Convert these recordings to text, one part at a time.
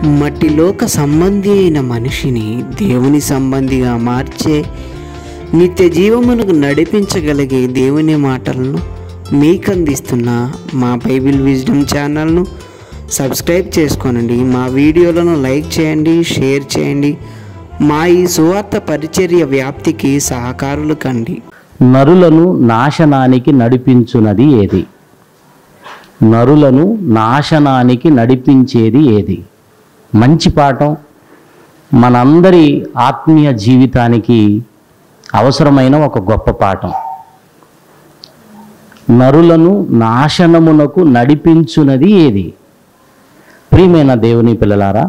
మట్టిలోక సంబంధి అయిన మనిషిని దేవుని సంబంధిగా మార్చే నిత్య జీవమునకు నడిపించగలిగే దేవుని మాటలను మీకు అందిస్తున్న మా బైబిల్ విజ్డమ్ ఛానల్ను సబ్స్క్రైబ్ చేసుకోనండి మా వీడియోలను లైక్ చేయండి షేర్ చేయండి మా ఈ సువార్త పరిచర్య వ్యాప్తికి సహకారులు కండి నరులను నాశనానికి నడిపించునది ఏది నరులను నాశనానికి నడిపించేది ఏది మంచి పాఠం మనందరి ఆత్మీయ జీవితానికి అవసరమైన ఒక గొప్ప పాఠం నరులను నాశనమునకు నడిపించునది ఏది ప్రియమైన దేవుని పిల్లలారా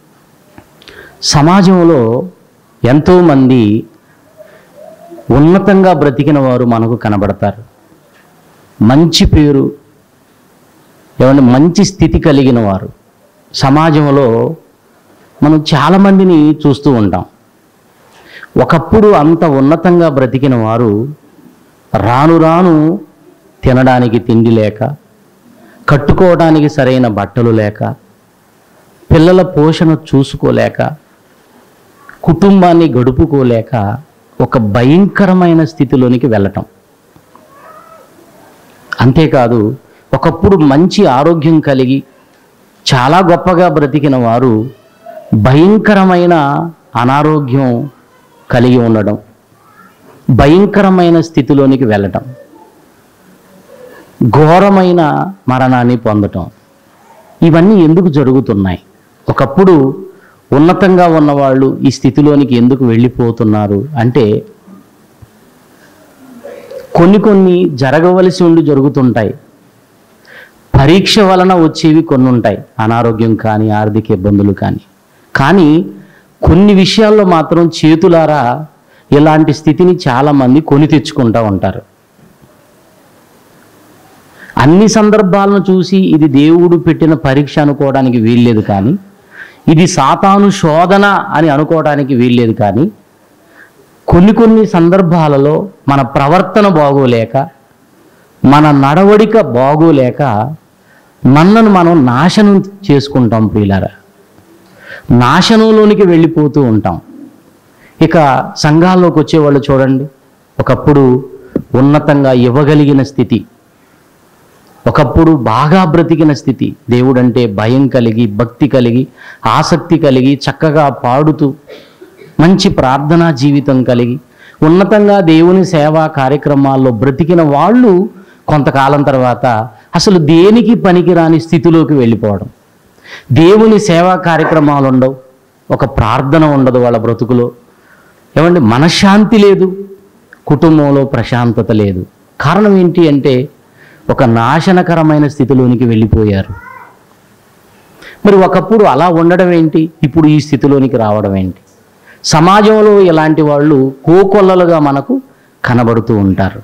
సమాజంలో ఎంతోమంది ఉన్నతంగా బ్రతికిన వారు మనకు కనబడతారు మంచి పేరు ఏమంటే మంచి స్థితి కలిగిన వారు సమాజంలో మనం చాలామందిని చూస్తూ ఉంటాం ఒకప్పుడు అంత ఉన్నతంగా బ్రతికిన వారు రాను రాను తినడానికి తిండి లేక కట్టుకోవడానికి సరైన బట్టలు లేక పిల్లల పోషణ చూసుకోలేక కుటుంబాన్ని గడుపుకోలేక ఒక భయంకరమైన స్థితిలోనికి వెళ్ళటం అంతేకాదు ఒకప్పుడు మంచి ఆరోగ్యం కలిగి చాలా గొప్పగా బ్రతికిన వారు భయంకరమైన అనారోగ్యం కలిగి ఉండడం భయంకరమైన స్థితిలోనికి వెళ్ళటం ఘోరమైన మరణాన్ని పొందటం ఇవన్నీ ఎందుకు జరుగుతున్నాయి ఒకప్పుడు ఉన్నతంగా ఉన్నవాళ్ళు ఈ స్థితిలోనికి ఎందుకు వెళ్ళిపోతున్నారు అంటే కొన్ని కొన్ని జరగవలసి ఉండి జరుగుతుంటాయి పరీక్ష వలన వచ్చేవి కొన్ని ఉంటాయి అనారోగ్యం కానీ ఆర్థిక ఇబ్బందులు కానీ కానీ కొన్ని విషయాల్లో మాత్రం చేతులారా ఇలాంటి స్థితిని చాలామంది కొని తెచ్చుకుంటూ ఉంటారు అన్ని సందర్భాలను చూసి ఇది దేవుడు పెట్టిన పరీక్ష అనుకోవడానికి వీల్లేదు కానీ ఇది సాతాను శోధన అని అనుకోవడానికి వీల్లేదు కానీ కొన్ని కొన్ని సందర్భాలలో మన ప్రవర్తన బాగోలేక మన నడవడిక బాగోలేక మనను మనం నాశనం చేసుకుంటాం ప్రియులారా నాశనంలోనికి వెళ్ళిపోతూ ఉంటాం ఇక సంఘాల్లోకి వచ్చేవాళ్ళు చూడండి ఒకప్పుడు ఉన్నతంగా ఇవ్వగలిగిన స్థితి ఒకప్పుడు బాగా బ్రతికిన స్థితి దేవుడంటే భయం కలిగి భక్తి కలిగి ఆసక్తి కలిగి చక్కగా పాడుతూ మంచి ప్రార్థనా జీవితం కలిగి ఉన్నతంగా దేవుని సేవా కార్యక్రమాల్లో బ్రతికిన వాళ్ళు కొంతకాలం తర్వాత అసలు దేనికి పనికిరాని స్థితిలోకి వెళ్ళిపోవడం దేవుని సేవా కార్యక్రమాలు ఉండవు ఒక ప్రార్థన ఉండదు వాళ్ళ బ్రతుకులో ఏమండి మనశ్శాంతి లేదు కుటుంబంలో ప్రశాంతత లేదు కారణం ఏంటి అంటే ఒక నాశనకరమైన స్థితిలోనికి వెళ్ళిపోయారు మరి ఒకప్పుడు అలా ఉండడం ఏంటి ఇప్పుడు ఈ స్థితిలోనికి రావడం ఏంటి సమాజంలో ఇలాంటి వాళ్ళు కోకొల్లలుగా మనకు కనబడుతూ ఉంటారు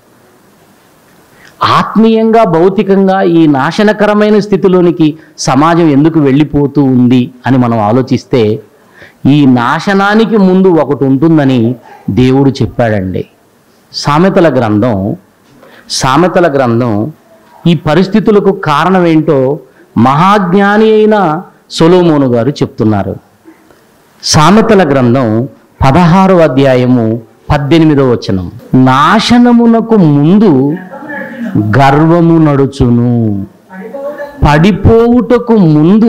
ఆత్మీయంగా భౌతికంగా ఈ నాశనకరమైన స్థితిలోనికి సమాజం ఎందుకు వెళ్ళిపోతూ ఉంది అని మనం ఆలోచిస్తే ఈ నాశనానికి ముందు ఒకటి ఉంటుందని దేవుడు చెప్పాడండి సామెతల గ్రంథం సామెతల గ్రంథం ఈ పరిస్థితులకు కారణం ఏంటో మహాజ్ఞాని అయిన సొలోమోను గారు చెప్తున్నారు సామెతల గ్రంథం పదహారో అధ్యాయము పద్దెనిమిదో వచనం నాశనమునకు ముందు గర్వము నడుచును పడిపోవుటకు ముందు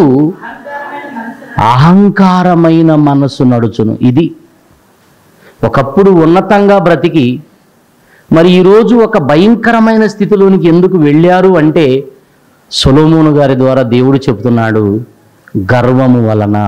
అహంకారమైన మనసు నడుచును ఇది ఒకప్పుడు ఉన్నతంగా బ్రతికి మరి ఈరోజు ఒక భయంకరమైన స్థితిలోనికి ఎందుకు వెళ్ళారు అంటే సొలోమోను గారి ద్వారా దేవుడు చెబుతున్నాడు గర్వము వలన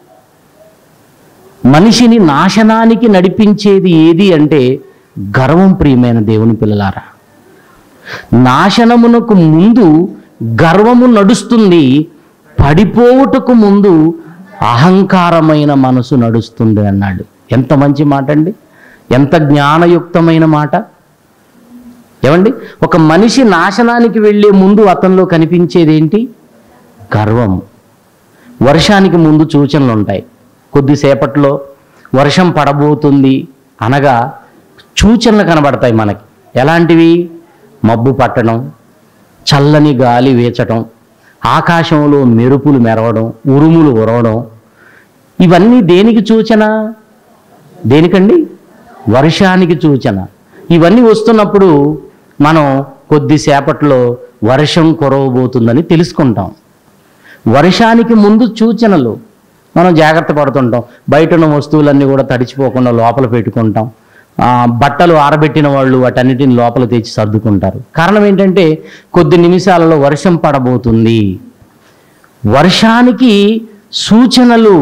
మనిషిని నాశనానికి నడిపించేది ఏది అంటే గర్వం ప్రియమైన దేవుని పిల్లలారా నాశనమునకు ముందు గర్వము నడుస్తుంది పడిపోవుటకు ముందు అహంకారమైన మనసు నడుస్తుంది అన్నాడు ఎంత మంచి మాట అండి ఎంత జ్ఞానయుక్తమైన మాట ఏమండి ఒక మనిషి నాశనానికి వెళ్ళే ముందు అతనిలో కనిపించేది ఏంటి గర్వం వర్షానికి ముందు సూచనలు ఉంటాయి కొద్దిసేపట్లో వర్షం పడబోతుంది అనగా సూచనలు కనబడతాయి మనకి ఎలాంటివి మబ్బు పట్టడం చల్లని గాలి వీచటం ఆకాశంలో మెరుపులు మెరవడం ఉరుములు ఉరవడం ఇవన్నీ దేనికి సూచన దేనికండి వర్షానికి సూచన ఇవన్నీ వస్తున్నప్పుడు మనం కొద్దిసేపట్లో వర్షం కురవబోతుందని తెలుసుకుంటాం వర్షానికి ముందు సూచనలు మనం జాగ్రత్త పడుతుంటాం బయట ఉన్న వస్తువులన్నీ కూడా తడిచిపోకుండా లోపల పెట్టుకుంటాం ఆ, బట్టలు ఆరబెట్టిన వాళ్ళు వాటన్నిటిని లోపల తెచ్చి సర్దుకుంటారు కారణం ఏంటంటే కొద్ది నిమిషాలలో వర్షం పడబోతుంది వర్షానికి సూచనలు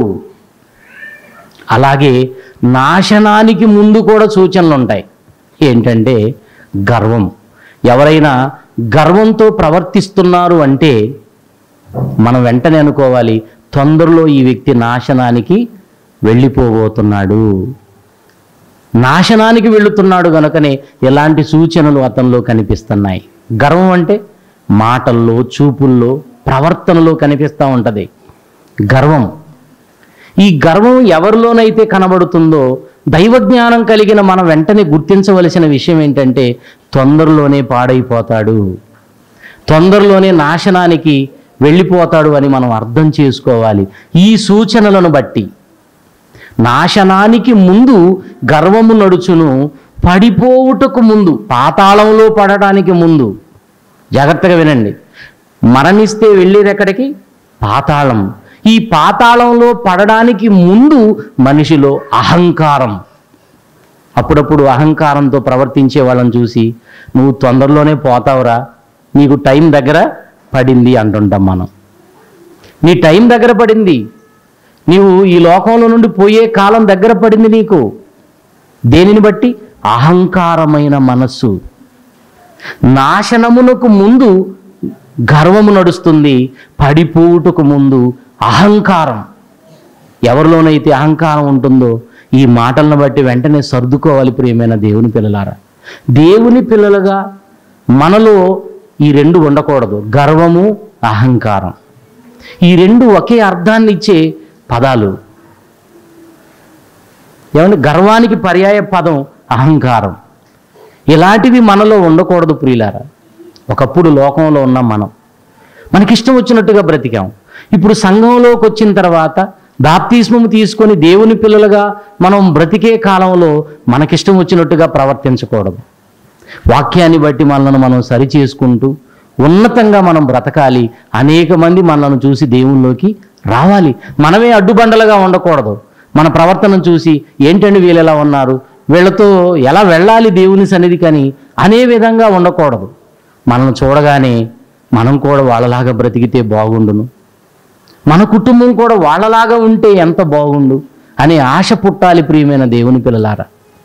అలాగే నాశనానికి ముందు కూడా సూచనలు ఉంటాయి ఏంటంటే గర్వం ఎవరైనా గర్వంతో ప్రవర్తిస్తున్నారు అంటే మనం వెంటనే అనుకోవాలి తొందరలో ఈ వ్యక్తి నాశనానికి వెళ్ళిపోబోతున్నాడు నాశనానికి వెళుతున్నాడు గనుకనే ఎలాంటి సూచనలు అతనిలో కనిపిస్తున్నాయి గర్వం అంటే మాటల్లో చూపుల్లో ప్రవర్తనలో కనిపిస్తూ ఉంటుంది గర్వం ఈ గర్వం ఎవరిలోనైతే కనబడుతుందో దైవజ్ఞానం కలిగిన మనం వెంటనే గుర్తించవలసిన విషయం ఏంటంటే తొందరలోనే పాడైపోతాడు తొందరలోనే నాశనానికి వెళ్ళిపోతాడు అని మనం అర్థం చేసుకోవాలి ఈ సూచనలను బట్టి నాశనానికి ముందు గర్వము నడుచును పడిపోవుటకు ముందు పాతాళంలో పడడానికి ముందు జాగ్రత్తగా వినండి మరణిస్తే వెళ్ళేది ఎక్కడికి పాతాళం ఈ పాతాళంలో పడడానికి ముందు మనిషిలో అహంకారం అప్పుడప్పుడు అహంకారంతో ప్రవర్తించే వాళ్ళని చూసి నువ్వు తొందరలోనే పోతావురా నీకు టైం దగ్గర పడింది అంటుంటాం మనం నీ టైం దగ్గర పడింది నీవు ఈ లోకంలో నుండి పోయే కాలం దగ్గర పడింది నీకు దేనిని బట్టి అహంకారమైన మనస్సు నాశనమునకు ముందు గర్వము నడుస్తుంది పడిపోవుటకు ముందు అహంకారం ఎవరిలోనైతే అహంకారం ఉంటుందో ఈ మాటలను బట్టి వెంటనే సర్దుకోవాలి ప్రియమైన దేవుని పిల్లలారా దేవుని పిల్లలుగా మనలో ఈ రెండు ఉండకూడదు గర్వము అహంకారం ఈ రెండు ఒకే అర్థాన్ని ఇచ్చే పదాలు ఏమంటే గర్వానికి పర్యాయ పదం అహంకారం ఇలాంటివి మనలో ఉండకూడదు ప్రియులారా ఒకప్పుడు లోకంలో ఉన్నాం మనం మనకిష్టం వచ్చినట్టుగా బ్రతికాం ఇప్పుడు సంఘంలోకి వచ్చిన తర్వాత బాప్తిస్మము తీసుకొని దేవుని పిల్లలుగా మనం బ్రతికే కాలంలో మనకిష్టం వచ్చినట్టుగా ప్రవర్తించకూడదు వాక్యాన్ని బట్టి మనల్ని మనం సరి చేసుకుంటూ ఉన్నతంగా మనం బ్రతకాలి అనేక మంది మనల్ని చూసి దేవుల్లోకి రావాలి మనమే అడ్డుబండలుగా ఉండకూడదు మన ప్రవర్తనను చూసి ఏంటండి వీళ్ళు ఎలా ఉన్నారు వీళ్ళతో ఎలా వెళ్ళాలి దేవుని సన్నిధి కానీ అనే విధంగా ఉండకూడదు మనల్ని చూడగానే మనం కూడా వాళ్ళలాగా బ్రతికితే బాగుండును మన కుటుంబం కూడా వాళ్ళలాగా ఉంటే ఎంత బాగుండు అనే ఆశ పుట్టాలి ప్రియమైన దేవుని పిల్లలారా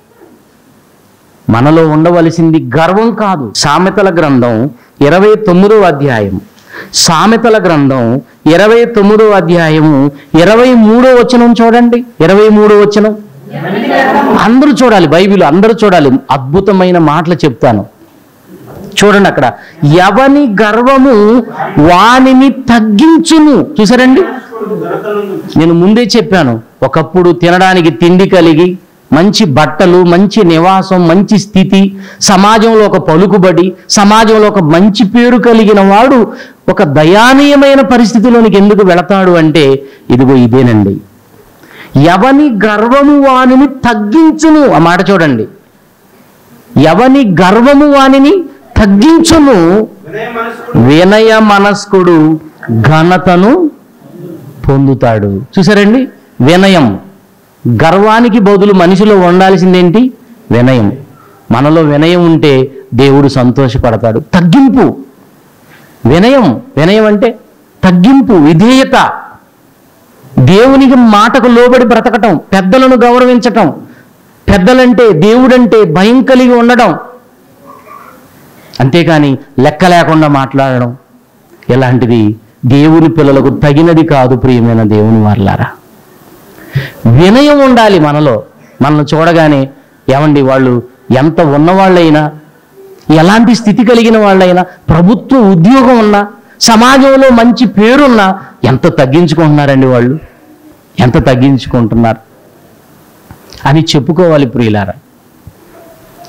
మనలో ఉండవలసింది గర్వం కాదు సామెతల గ్రంథం ఇరవై తొమ్మిదో అధ్యాయం సామెతల గ్రంథం ఇరవై తొమ్మిదో అధ్యాయము ఇరవై మూడో వచనం చూడండి ఇరవై మూడో వచనం అందరూ చూడాలి బైబిల్ అందరూ చూడాలి అద్భుతమైన మాటలు చెప్తాను చూడండి అక్కడ ఎవని గర్వము వానిని తగ్గించును చూసారండి నేను ముందే చెప్పాను ఒకప్పుడు తినడానికి తిండి కలిగి మంచి బట్టలు మంచి నివాసం మంచి స్థితి సమాజంలో ఒక పలుకుబడి సమాజంలో ఒక మంచి పేరు కలిగిన వాడు ఒక దయానీయమైన పరిస్థితిలోనికి ఎందుకు వెళతాడు అంటే ఇదిగో ఇదేనండి ఎవని గర్వము వానిని తగ్గించును ఆ మాట చూడండి ఎవని గర్వము వానిని తగ్గించును వినయ మనస్కుడు ఘనతను పొందుతాడు చూసారండి వినయం గర్వానికి బదులు మనిషిలో ఉండాల్సిందేంటి వినయం మనలో వినయం ఉంటే దేవుడు సంతోషపడతాడు తగ్గింపు వినయం వినయం అంటే తగ్గింపు విధేయత దేవునికి మాటకు లోబడి బ్రతకటం పెద్దలను గౌరవించటం పెద్దలంటే దేవుడంటే భయం కలిగి ఉండడం అంతేకాని లెక్క లేకుండా మాట్లాడడం ఇలాంటిది దేవుని పిల్లలకు తగినది కాదు ప్రియమైన దేవుని వారలారా వినయం ఉండాలి మనలో మనల్ని చూడగానే ఏమండి వాళ్ళు ఎంత ఉన్నవాళ్ళైనా ఎలాంటి స్థితి కలిగిన వాళ్ళైనా ప్రభుత్వ ఉద్యోగం ఉన్నా సమాజంలో మంచి పేరున్నా ఎంత తగ్గించుకుంటున్నారండి వాళ్ళు ఎంత తగ్గించుకుంటున్నారు అని చెప్పుకోవాలి ప్రియులారా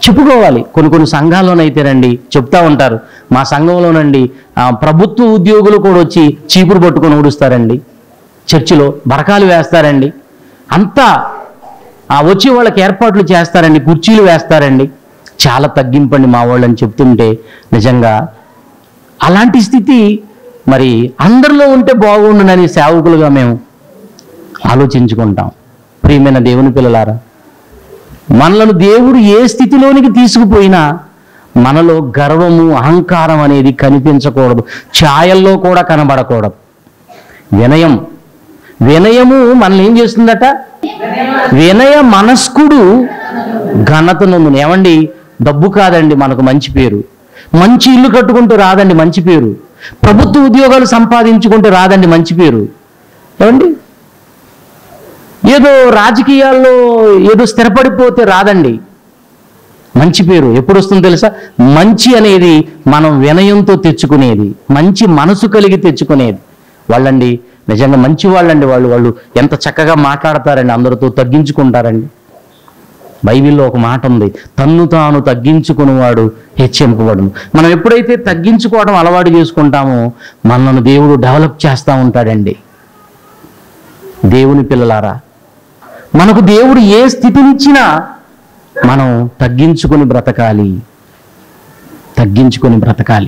చెప్పుకోవాలి కొన్ని కొన్ని సంఘాల్లోనైతేనండి చెప్తా ఉంటారు మా సంఘంలోనండి ఆ, ప్రభుత్వ ఉద్యోగులు కూడా వచ్చి చీపురు పట్టుకొని ఊడుస్తారండి చర్చిలో బరకాలు వేస్తారండి అంతా ఆ వచ్చి వాళ్ళకి ఏర్పాట్లు చేస్తారండి కుర్చీలు వేస్తారండి చాలా తగ్గింపండి మా వాళ్ళని చెప్తుంటే నిజంగా అలాంటి స్థితి మరి అందరిలో ఉంటే బాగుండునని సేవకులుగా మేము ఆలోచించుకుంటాం ప్రియమైన దేవుని పిల్లలారా మనలను దేవుడు ఏ స్థితిలోనికి తీసుకుపోయినా మనలో గర్వము అహంకారం అనేది కనిపించకూడదు ఛాయల్లో కూడా కనబడకూడదు వినయం వినయము మనల్ని ఏం చేస్తుందట వినయ మనస్కుడు ఘనతను ఏమండి డబ్బు కాదండి మనకు మంచి పేరు మంచి ఇల్లు కట్టుకుంటూ రాదండి మంచి పేరు ప్రభుత్వ ఉద్యోగాలు సంపాదించుకుంటే రాదండి మంచి పేరు ఏమండి ఏదో రాజకీయాల్లో ఏదో స్థిరపడిపోతే రాదండి మంచి పేరు ఎప్పుడు వస్తుందో తెలుసా మంచి అనేది మనం వినయంతో తెచ్చుకునేది మంచి మనసు కలిగి తెచ్చుకునేది వాళ్ళండి నిజంగా మంచి వాళ్ళండి వాళ్ళు వాళ్ళు ఎంత చక్కగా మాట్లాడతారండి అందరితో తగ్గించుకుంటారండి బైబిల్లో ఒక మాట ఉంది తన్ను తాను తగ్గించుకునేవాడు హెచ్చింపబడును మనం ఎప్పుడైతే తగ్గించుకోవడం అలవాటు చేసుకుంటామో మనల్ని దేవుడు డెవలప్ చేస్తూ ఉంటాడండి దేవుని పిల్లలారా మనకు దేవుడు ఏ స్థితినిచ్చినా మనం తగ్గించుకొని బ్రతకాలి తగ్గించుకొని బ్రతకాలి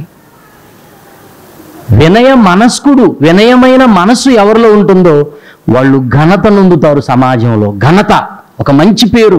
వినయ మనస్కుడు వినయమైన మనస్సు ఎవరిలో ఉంటుందో వాళ్ళు ఘనత నొందుతారు సమాజంలో ఘనత ఒక మంచి పేరు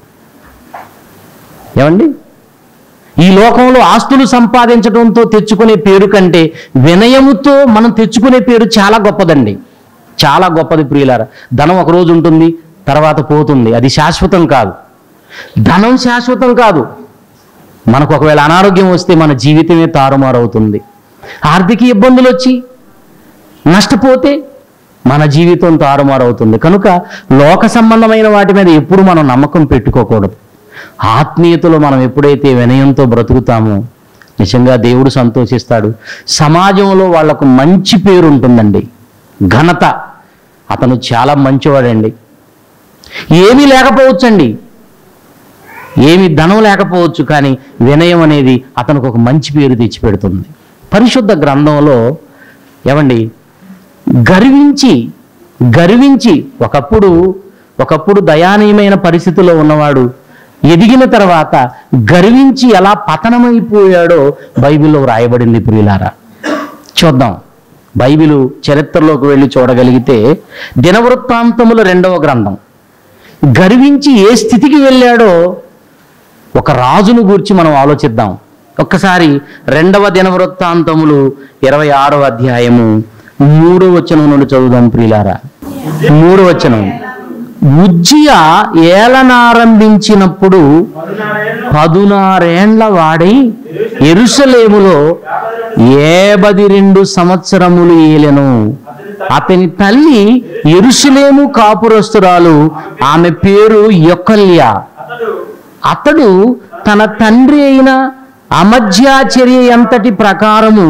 ఏమండి ఈ లోకంలో ఆస్తులు సంపాదించడంతో తెచ్చుకునే పేరు కంటే వినయముతో మనం తెచ్చుకునే పేరు చాలా గొప్పదండి చాలా గొప్పది ప్రియులారా ధనం ఒక రోజు ఉంటుంది తర్వాత పోతుంది అది శాశ్వతం కాదు ధనం శాశ్వతం కాదు మనకు ఒకవేళ అనారోగ్యం వస్తే మన జీవితమే తారుమారవుతుంది ఆర్థిక ఇబ్బందులు వచ్చి నష్టపోతే మన జీవితం తారుమారవుతుంది కనుక లోక సంబంధమైన వాటి మీద ఎప్పుడు మనం నమ్మకం పెట్టుకోకూడదు ఆత్మీయతలో మనం ఎప్పుడైతే వినయంతో బ్రతుకుతామో నిజంగా దేవుడు సంతోషిస్తాడు సమాజంలో వాళ్లకు మంచి పేరు ఉంటుందండి ఘనత అతను చాలా మంచివాడండి ఏమీ లేకపోవచ్చండి ఏమి ధనం లేకపోవచ్చు కానీ వినయం అనేది అతనికి ఒక మంచి పేరు తెచ్చిపెడుతుంది పరిశుద్ధ గ్రంథంలో ఏమండి గర్వించి గర్వించి ఒకప్పుడు ఒకప్పుడు దయానీయమైన పరిస్థితిలో ఉన్నవాడు ఎదిగిన తర్వాత గర్వించి ఎలా పతనమైపోయాడో బైబిల్లో వ్రాయబడింది ప్రియులారా చూద్దాం బైబిలు చరిత్రలోకి వెళ్ళి చూడగలిగితే దినవృత్తాంతముల రెండవ గ్రంథం గర్వించి ఏ స్థితికి వెళ్ళాడో ఒక రాజును గూర్చి మనం ఆలోచిద్దాం ఒక్కసారి రెండవ దినవృత్తాంతములు ఇరవై ఆరవ అధ్యాయము మూడో వచనం నుండి చదువుదాం ప్రియులారా మూడో వచనం ఉజ్జియా ఏలనారంభించినప్పుడు పదునారేండ్ల వాడై ఎరుసలేములో ఏబది రెండు సంవత్సరములు ఏలెను అతని తల్లి ఎరుసలేము కాపురస్తురాలు ఆమె పేరు యొక్కల్య అతడు తన తండ్రి అయిన అమధ్యాచర్య ఎంతటి ప్రకారము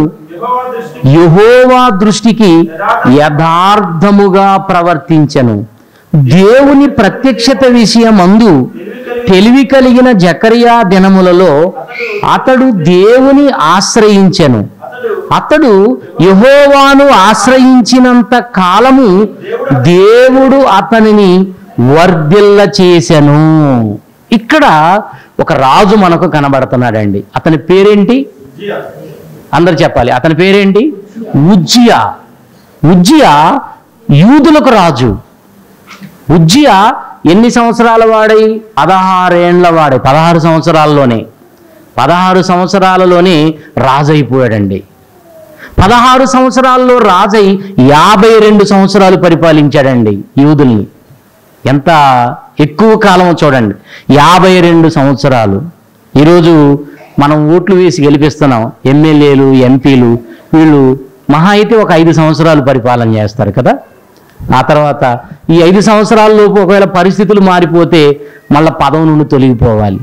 యహోవా దృష్టికి యథార్థముగా ప్రవర్తించను దేవుని ప్రత్యక్షత విషయమందు తెలివి కలిగిన జకరియా దినములలో అతడు దేవుని ఆశ్రయించెను అతడు యహోవాను ఆశ్రయించినంత కాలము దేవుడు అతనిని వర్ధిల్ల చేసెను ఇక్కడ ఒక రాజు మనకు కనబడుతున్నాడండి అతని పేరేంటి అందరు చెప్పాలి అతని పేరేంటి ఉజ్జియా ఉజ్జియా యూదులకు రాజు ఉజ్జియా ఎన్ని సంవత్సరాల వాడై పదహారేండ్ల వాడై పదహారు సంవత్సరాల్లోనే పదహారు సంవత్సరాలలోనే రాజు అయిపోయాడండి పదహారు సంవత్సరాల్లో రాజై యాభై రెండు సంవత్సరాలు పరిపాలించాడండి యూదుల్ని ఎంత ఎక్కువ కాలం చూడండి యాభై రెండు సంవత్సరాలు ఈరోజు మనం ఓట్లు వేసి గెలిపిస్తున్నాం ఎమ్మెల్యేలు ఎంపీలు వీళ్ళు మహా అయితే ఒక ఐదు సంవత్సరాలు పరిపాలన చేస్తారు కదా ఆ తర్వాత ఈ ఐదు సంవత్సరాల లోపు ఒకవేళ పరిస్థితులు మారిపోతే మళ్ళా పదవి నుండి తొలగిపోవాలి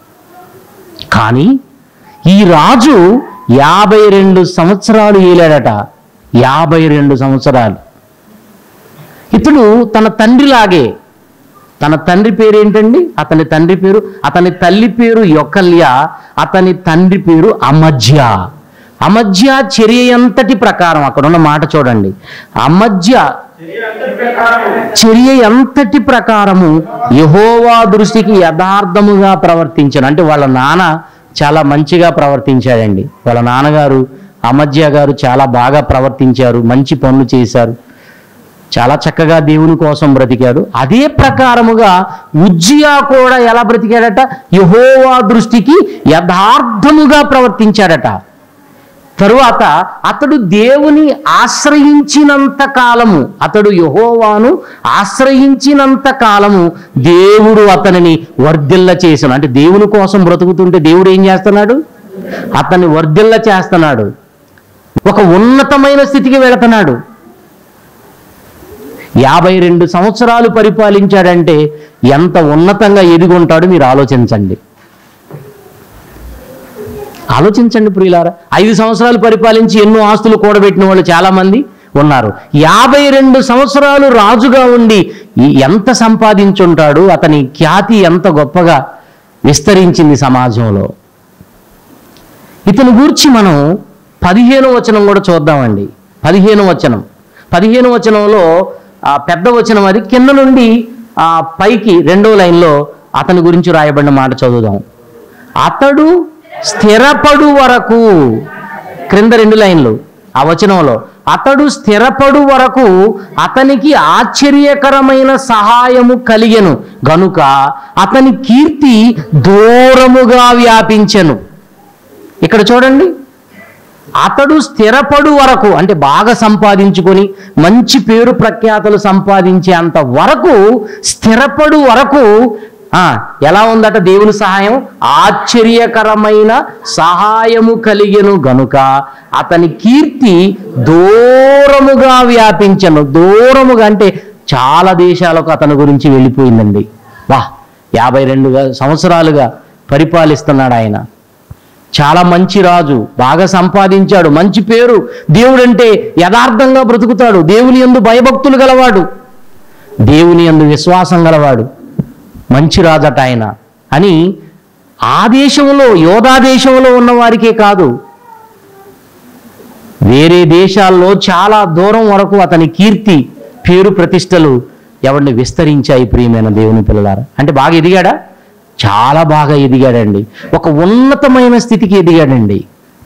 కానీ ఈ రాజు యాభై రెండు సంవత్సరాలు ఏలాడట యాభై రెండు సంవత్సరాలు ఇతడు తన తండ్రిలాగే తన తండ్రి పేరు ఏంటండి అతని తండ్రి పేరు అతని తల్లి పేరు యొకల్య అతని తండ్రి పేరు అమధ్య అమధ్య చర్య ఎంతటి ప్రకారం అక్కడ ఉన్న మాట చూడండి అమధ్య చర్య ఎంతటి ప్రకారము యహోవా దృష్టికి యథార్థముగా ప్రవర్తించాను అంటే వాళ్ళ నాన్న చాలా మంచిగా ప్రవర్తించాడండి వాళ్ళ నాన్నగారు అమధ్య గారు చాలా బాగా ప్రవర్తించారు మంచి పనులు చేశారు చాలా చక్కగా దేవుని కోసం బ్రతికాడు అదే ప్రకారముగా ఉజ్జియా కూడా ఎలా బ్రతికాడట యహోవా దృష్టికి యథార్థముగా ప్రవర్తించాడట తరువాత అతడు దేవుని ఆశ్రయించినంత కాలము అతడు యహోవాను ఆశ్రయించినంత కాలము దేవుడు అతనిని వర్ధిల్ల చేశాను అంటే దేవుని కోసం బ్రతుకుతుంటే దేవుడు ఏం చేస్తున్నాడు అతన్ని వర్ధిల్ల చేస్తున్నాడు ఒక ఉన్నతమైన స్థితికి వెళుతున్నాడు యాభై రెండు సంవత్సరాలు పరిపాలించాడంటే ఎంత ఉన్నతంగా ఎదిగి ఉంటాడో మీరు ఆలోచించండి ఆలోచించండి ప్రియులారా ఐదు సంవత్సరాలు పరిపాలించి ఎన్నో ఆస్తులు కూడబెట్టిన వాళ్ళు చాలా మంది ఉన్నారు యాభై రెండు సంవత్సరాలు రాజుగా ఉండి ఈ ఎంత సంపాదించుంటాడు అతని ఖ్యాతి ఎంత గొప్పగా విస్తరించింది సమాజంలో ఇతని గురించి మనం పదిహేను వచనం కూడా చూద్దామండి పదిహేను వచనం పదిహేను వచనంలో ఆ పెద్ద వచనం అది కింద నుండి ఆ పైకి రెండో లైన్లో అతని గురించి రాయబడిన మాట చదువుదాం అతడు స్థిరపడు వరకు క్రింద రెండు లైన్లు ఆ వచనంలో అతడు స్థిరపడు వరకు అతనికి ఆశ్చర్యకరమైన సహాయము కలిగెను గనుక అతని కీర్తి దూరముగా వ్యాపించెను ఇక్కడ చూడండి అతడు స్థిరపడు వరకు అంటే బాగా సంపాదించుకొని మంచి పేరు ప్రఖ్యాతలు సంపాదించేంత వరకు స్థిరపడు వరకు ఆ, ఎలా ఉందట దేవుని సహాయం ఆశ్చర్యకరమైన సహాయము కలిగెను గనుక అతని కీర్తి దూరముగా వ్యాపించను దూరముగా అంటే చాలా దేశాలకు అతని గురించి వెళ్ళిపోయిందండి వా యాభై రెండు సంవత్సరాలుగా పరిపాలిస్తున్నాడు ఆయన చాలా మంచి రాజు బాగా సంపాదించాడు మంచి పేరు దేవుడంటే యథార్థంగా బ్రతుకుతాడు దేవుని యందు భయభక్తులు గలవాడు దేవుని యందు విశ్వాసం గలవాడు మంచి రాజట ఆయన అని ఆ దేశంలో యోధా దేశంలో ఉన్న వారికే కాదు వేరే దేశాల్లో చాలా దూరం వరకు అతని కీర్తి పేరు ప్రతిష్టలు ఎవరిని విస్తరించాయి ప్రియమైన దేవుని పిల్లలారా అంటే బాగా ఎదిగాడా చాలా బాగా ఎదిగాడండి ఒక ఉన్నతమైన స్థితికి ఎదిగాడండి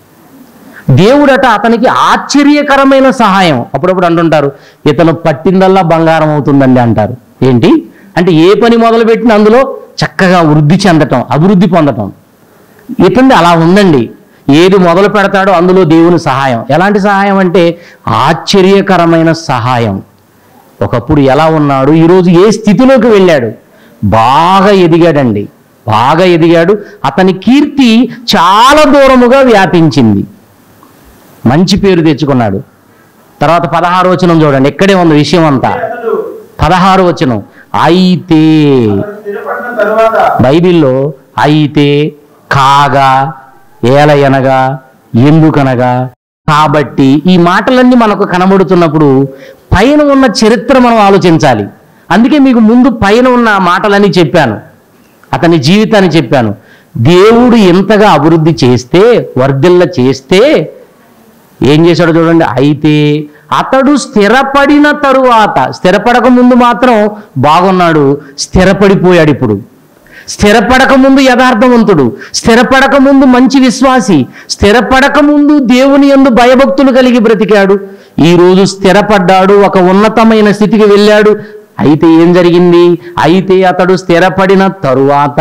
దేవుడట అతనికి ఆశ్చర్యకరమైన సహాయం అప్పుడప్పుడు అంటుంటారు ఇతను పట్టిందల్లా బంగారం అవుతుందండి అంటారు ఏంటి అంటే ఏ పని మొదలుపెట్టిన అందులో చక్కగా వృద్ధి చెందటం అభివృద్ధి పొందటం ఇతంది అలా ఉందండి ఏది మొదలు పెడతాడో అందులో దేవుని సహాయం ఎలాంటి సహాయం అంటే ఆశ్చర్యకరమైన సహాయం ఒకప్పుడు ఎలా ఉన్నాడు ఈరోజు ఏ స్థితిలోకి వెళ్ళాడు బాగా ఎదిగాడండి బాగా ఎదిగాడు అతని కీర్తి చాలా దూరముగా వ్యాపించింది మంచి పేరు తెచ్చుకున్నాడు తర్వాత పదహారు వచనం చూడండి ఇక్కడే ఉంది విషయం అంతా అతడు పదహారు వచనం అయితే స్థిరపడిన తరువాత బైబిల్లో అయితే కాగా ఏలయనగా ఎందుకనగా కాబట్టి ఈ మాటలన్నీ మనకు కనబడుతున్నప్పుడు పైన ఉన్న చరిత్ర మనం ఆలోచించాలి అందుకే మీకు ముందు పైన ఉన్న ఆ మాటలని చెప్పాను అతని జీవితాన్ని చెప్పాను దేవుడు ఎంతగా అభివృద్ధి చేస్తే వర్ధిల్ల చేస్తే ఏం చేశాడో చూడండి అయితే అతడు స్థిరపడిన తరువాత స్థిరపడక ముందు మాత్రం బాగున్నాడు స్థిరపడిపోయాడు ఇప్పుడు స్థిరపడక ముందు యథార్థవంతుడు స్థిరపడక ముందు మంచి విశ్వాసి స్థిరపడక ముందు దేవుని యందు భయభక్తులు కలిగి బ్రతికాడు ఈ రోజు స్థిరపడ్డాడు ఒక ఉన్నతమైన స్థితికి వెళ్ళాడు అయితే ఏం జరిగింది అయితే అతడు స్థిరపడిన తరువాత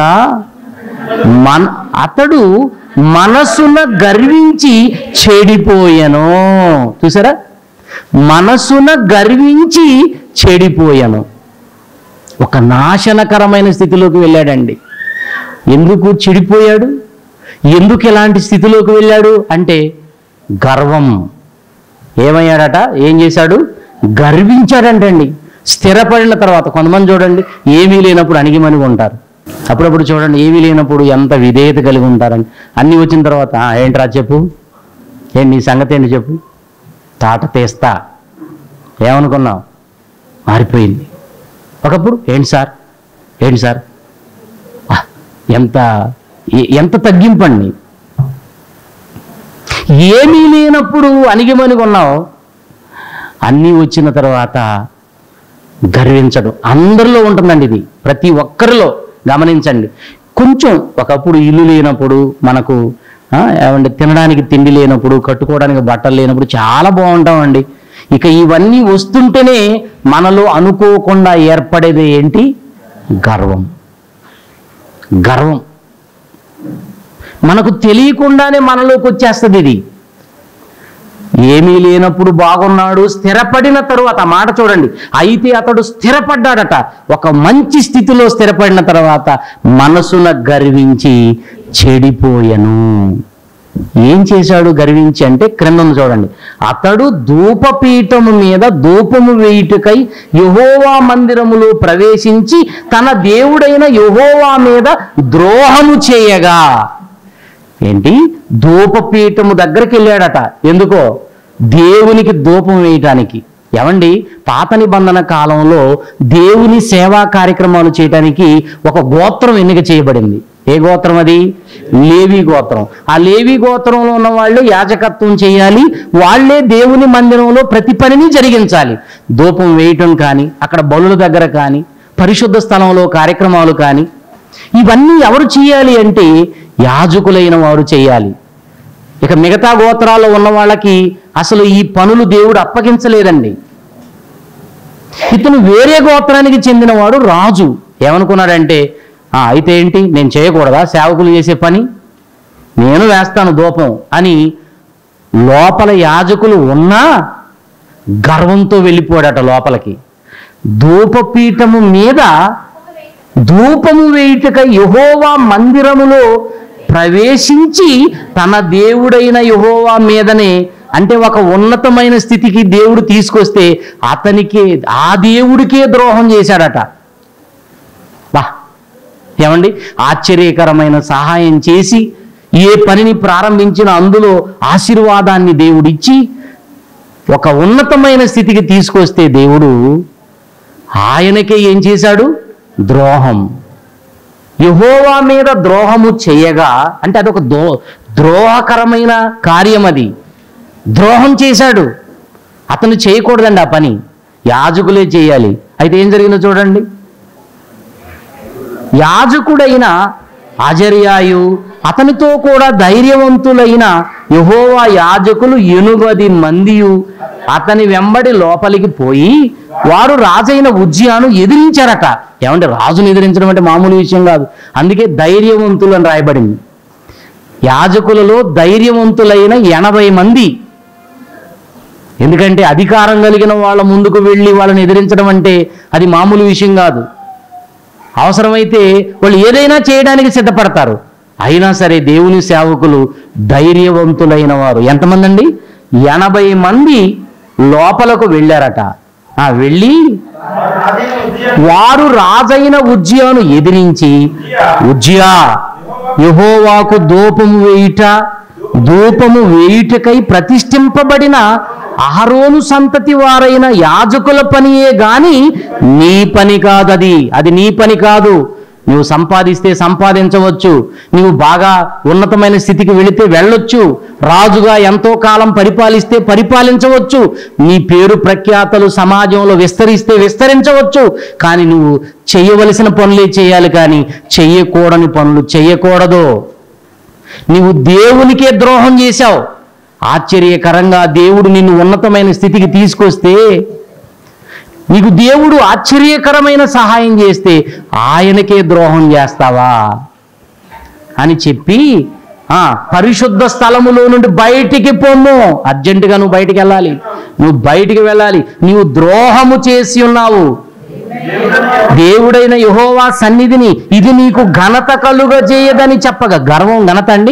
మన అతడు మనసున గర్వించి చెడిపోయాను చూసారా మనసున గర్వించి చెడిపోయాను ఒక నాశనకరమైన స్థితిలోకి వెళ్ళాడండి ఎందుకు చెడిపోయాడు ఎందుకు ఎలాంటి స్థితిలోకి వెళ్ళాడు అంటే గర్వం ఏమయ్యాడట ఏం చేశాడు గర్వించాడంటండి స్థిరపడిన తర్వాత కొంతమంది చూడండి ఏమీ లేనప్పుడు అణిగిమని ఉంటారు అప్పుడప్పుడు చూడండి ఏమీ లేనప్పుడు ఎంత విధేయత కలిగి ఉంటారని అన్నీ వచ్చిన తర్వాత "ఆ, ఏంట్రా చెప్పు ఏంటి నీ సంగతి ఏంటి చెప్పు తాట తీస్తా ఏమనుకున్నావు మారిపోయింది ఒకప్పుడు ఏంటి సార్ ఏంటి సార్ ఆ, ఎంత ఎ- ఎంత తగ్గింపండి ఏమీ లేనప్పుడు అణిగిమణిగి ఉన్నావు అన్నీ వచ్చిన తర్వాత గర్వించడం అందరిలో ఉంటుందండి ఇది ప్రతి ఒక్కరిలో గమనించండి కొంచెం ఒకప్పుడు ఇల్లు లేనప్పుడు మనకు ఆ, ఏమంటే తినడానికి తిండి లేనప్పుడు కట్టుకోవడానికి బట్టలు లేనప్పుడు చాలా బాగుంటామండి ఇక ఇవన్నీ వస్తుంటేనే మనలో అనుకోకుండా ఏర్పడేది ఏంటి గర్వం గర్వం మనకు తెలియకుండానే మనలోకి వచ్చేస్తుంది ఇది ఏమీ లేనప్పుడు బాగున్నాడు స్థిరపడిన తరువాత ఆ మాట చూడండి అయితే అతడు స్థిరపడ్డాడట ఒక మంచి స్థితిలో స్థిరపడిన తర్వాత మనసున గర్వించి చెడిపోయెను ఏం చేశాడు గర్వించి అంటే క్రింద ఉంది చూడండి అతడు ధూపపీఠము మీద ధూపము వేయుటకై యహోవా మందిరములో ప్రవేశించి తన దేవుడైన యహోవా మీద ద్రోహము చేయగా ఏంటి ధూపపీఠము దగ్గరికి వెళ్ళాడట ఎందుకో దేవునికి ధూపం వేయటానికి ఏమండి పాత నిబంధన కాలంలో దేవుని సేవా కార్యక్రమాలు చేయటానికి ఒక గోత్రం ఎన్నిక చేయబడింది ఏ గోత్రం అది లేవి గోత్రం ఆ లేవి గోత్రంలో ఉన్న వాళ్ళు యాజకత్వం చేయాలి వాళ్ళే దేవుని మందిరంలో ప్రతి పనిని జరిగించాలి ధూపం వేయటం కానీ అక్కడ బలుల దగ్గర కానీ పరిశుద్ధ స్థలంలో కార్యక్రమాలు కానీ ఇవన్నీ ఎవరు చేయాలి అంటే యాజకులైన వారు చేయాలి ఇక మిగతా గోత్రాల్లో ఉన్న వాళ్ళకి అసలు ఈ పనులు దేవుడు అప్పగించలేదండి ఇతను వేరే గోత్రానికి చెందినవాడు రాజు ఏమనుకున్నాడంటే "ఆ, అయితే ఏంటి నేను చేయకూడదా సేవకులు చేసే పని నేను వేస్తాను దూపం అని లోపల యాజకులు ఉన్నా గర్వంతో వెళ్ళిపోయాడట లోపలికి ధూపపీఠము మీద ధూపము వేయుటక యహోవా మందిరములో ప్రవేశించి తన దేవుడైన యహోవా మీదనే అంటే ఒక ఉన్నతమైన స్థితికి దేవుడు తీసుకొస్తే అతనికి ఆ దేవుడికే ద్రోహం చేశాడట వా ఏమండి ఆశ్చర్యకరమైన సహాయం చేసి ఏ పనిని ప్రారంభించిన అందులో ఆశీర్వాదాన్ని దేవుడిచ్చి ఒక ఉన్నతమైన స్థితికి తీసుకొస్తే దేవుడు ఆయనకే ఏం చేశాడు ద్రోహం యహోవా మీద ద్రోహము చేయగా అంటే అదొక దో ద్రోహకరమైన కార్యం అది ద్రోహం చేశాడు అతను చేయకూడదండి ఆ పని యాజకులే చేయాలి అయితే ఏం జరిగిందో చూడండి యాజకుడైన అజర్యాయు అతనితో కూడా ధైర్యవంతులైన యహోవా యాజకులు ఎనుగది మందియు అతని వెంబడి లోపలికి పోయి వారు రాజైన ఉజ్జయాను ఎదిరించారట ఏమంటే రాజును ఎదిరించడం అంటే మామూలు విషయం కాదు అందుకే ధైర్యవంతులు అని రాయబడింది యాజకులలో ధైర్యవంతులైన ఎనభై మంది ఎందుకంటే అధికారం కలిగిన వాళ్ళ ముందుకు వెళ్ళి వాళ్ళని ఎదిరించడం అంటే అది మామూలు విషయం కాదు అవసరమైతే వాళ్ళు ఏదైనా చేయడానికి సిద్ధపడతారు అయినా సరే దేవుని సేవకులు ధైర్యవంతులైన వారు ఎంతమంది అండి ఎనభై మంది లోపలకు వెళ్ళారట ఆ వెళ్ళి రాజైన ఉజ్జియా వారు రాజైన ఉజ్జయాను ఎదిరించి ఉజ్జయా యహోవాకు దూపము వేయుట ధూపము వేయుటకై ప్రతిష్ఠింపబడిన అహరోను సంతతి వారైన యాజకుల పనియే గాని నీ పని కాదది అది నీ పని కాదు నువ్వు సంపాదిస్తే సంపాదించవచ్చు నువ్వు బాగా ఉన్నతమైన స్థితికి వెళితే వెళ్ళొచ్చు రాజుగా ఎంతో కాలం పరిపాలిస్తే పరిపాలించవచ్చు నీ పేరు ప్రఖ్యాతలు సమాజంలో విస్తరిస్తే విస్తరించవచ్చు కానీ నువ్వు చేయవలసిన పనులే చేయాలి కానీ చెయ్యకూడని పనులు చెయ్యకూడదు నీవు దేవునికే ద్రోహం చేశావు ఆశ్చర్యకరంగా దేవుడు నిన్ను ఉన్నతమైన స్థితికి తీసుకొస్తే నీకు దేవుడు ఆశ్చర్యకరమైన సహాయం చేస్తే ఆయనకే ద్రోహం చేస్తావా అని చెప్పి ఆ పరిశుద్ధ స్థలములో నుండి బయటికి పొమ్ము అర్జెంటుగా నువ్వు బయటికి వెళ్ళాలి నువ్వు బయటికి వెళ్ళాలి నీవు ద్రోహము చేసి ఉన్నావు దేవుడైన యహోవా సన్నిధిని ఇది నీకు ఘనత కలుగజేయదని చెప్పగా గర్వం ఘనత అండి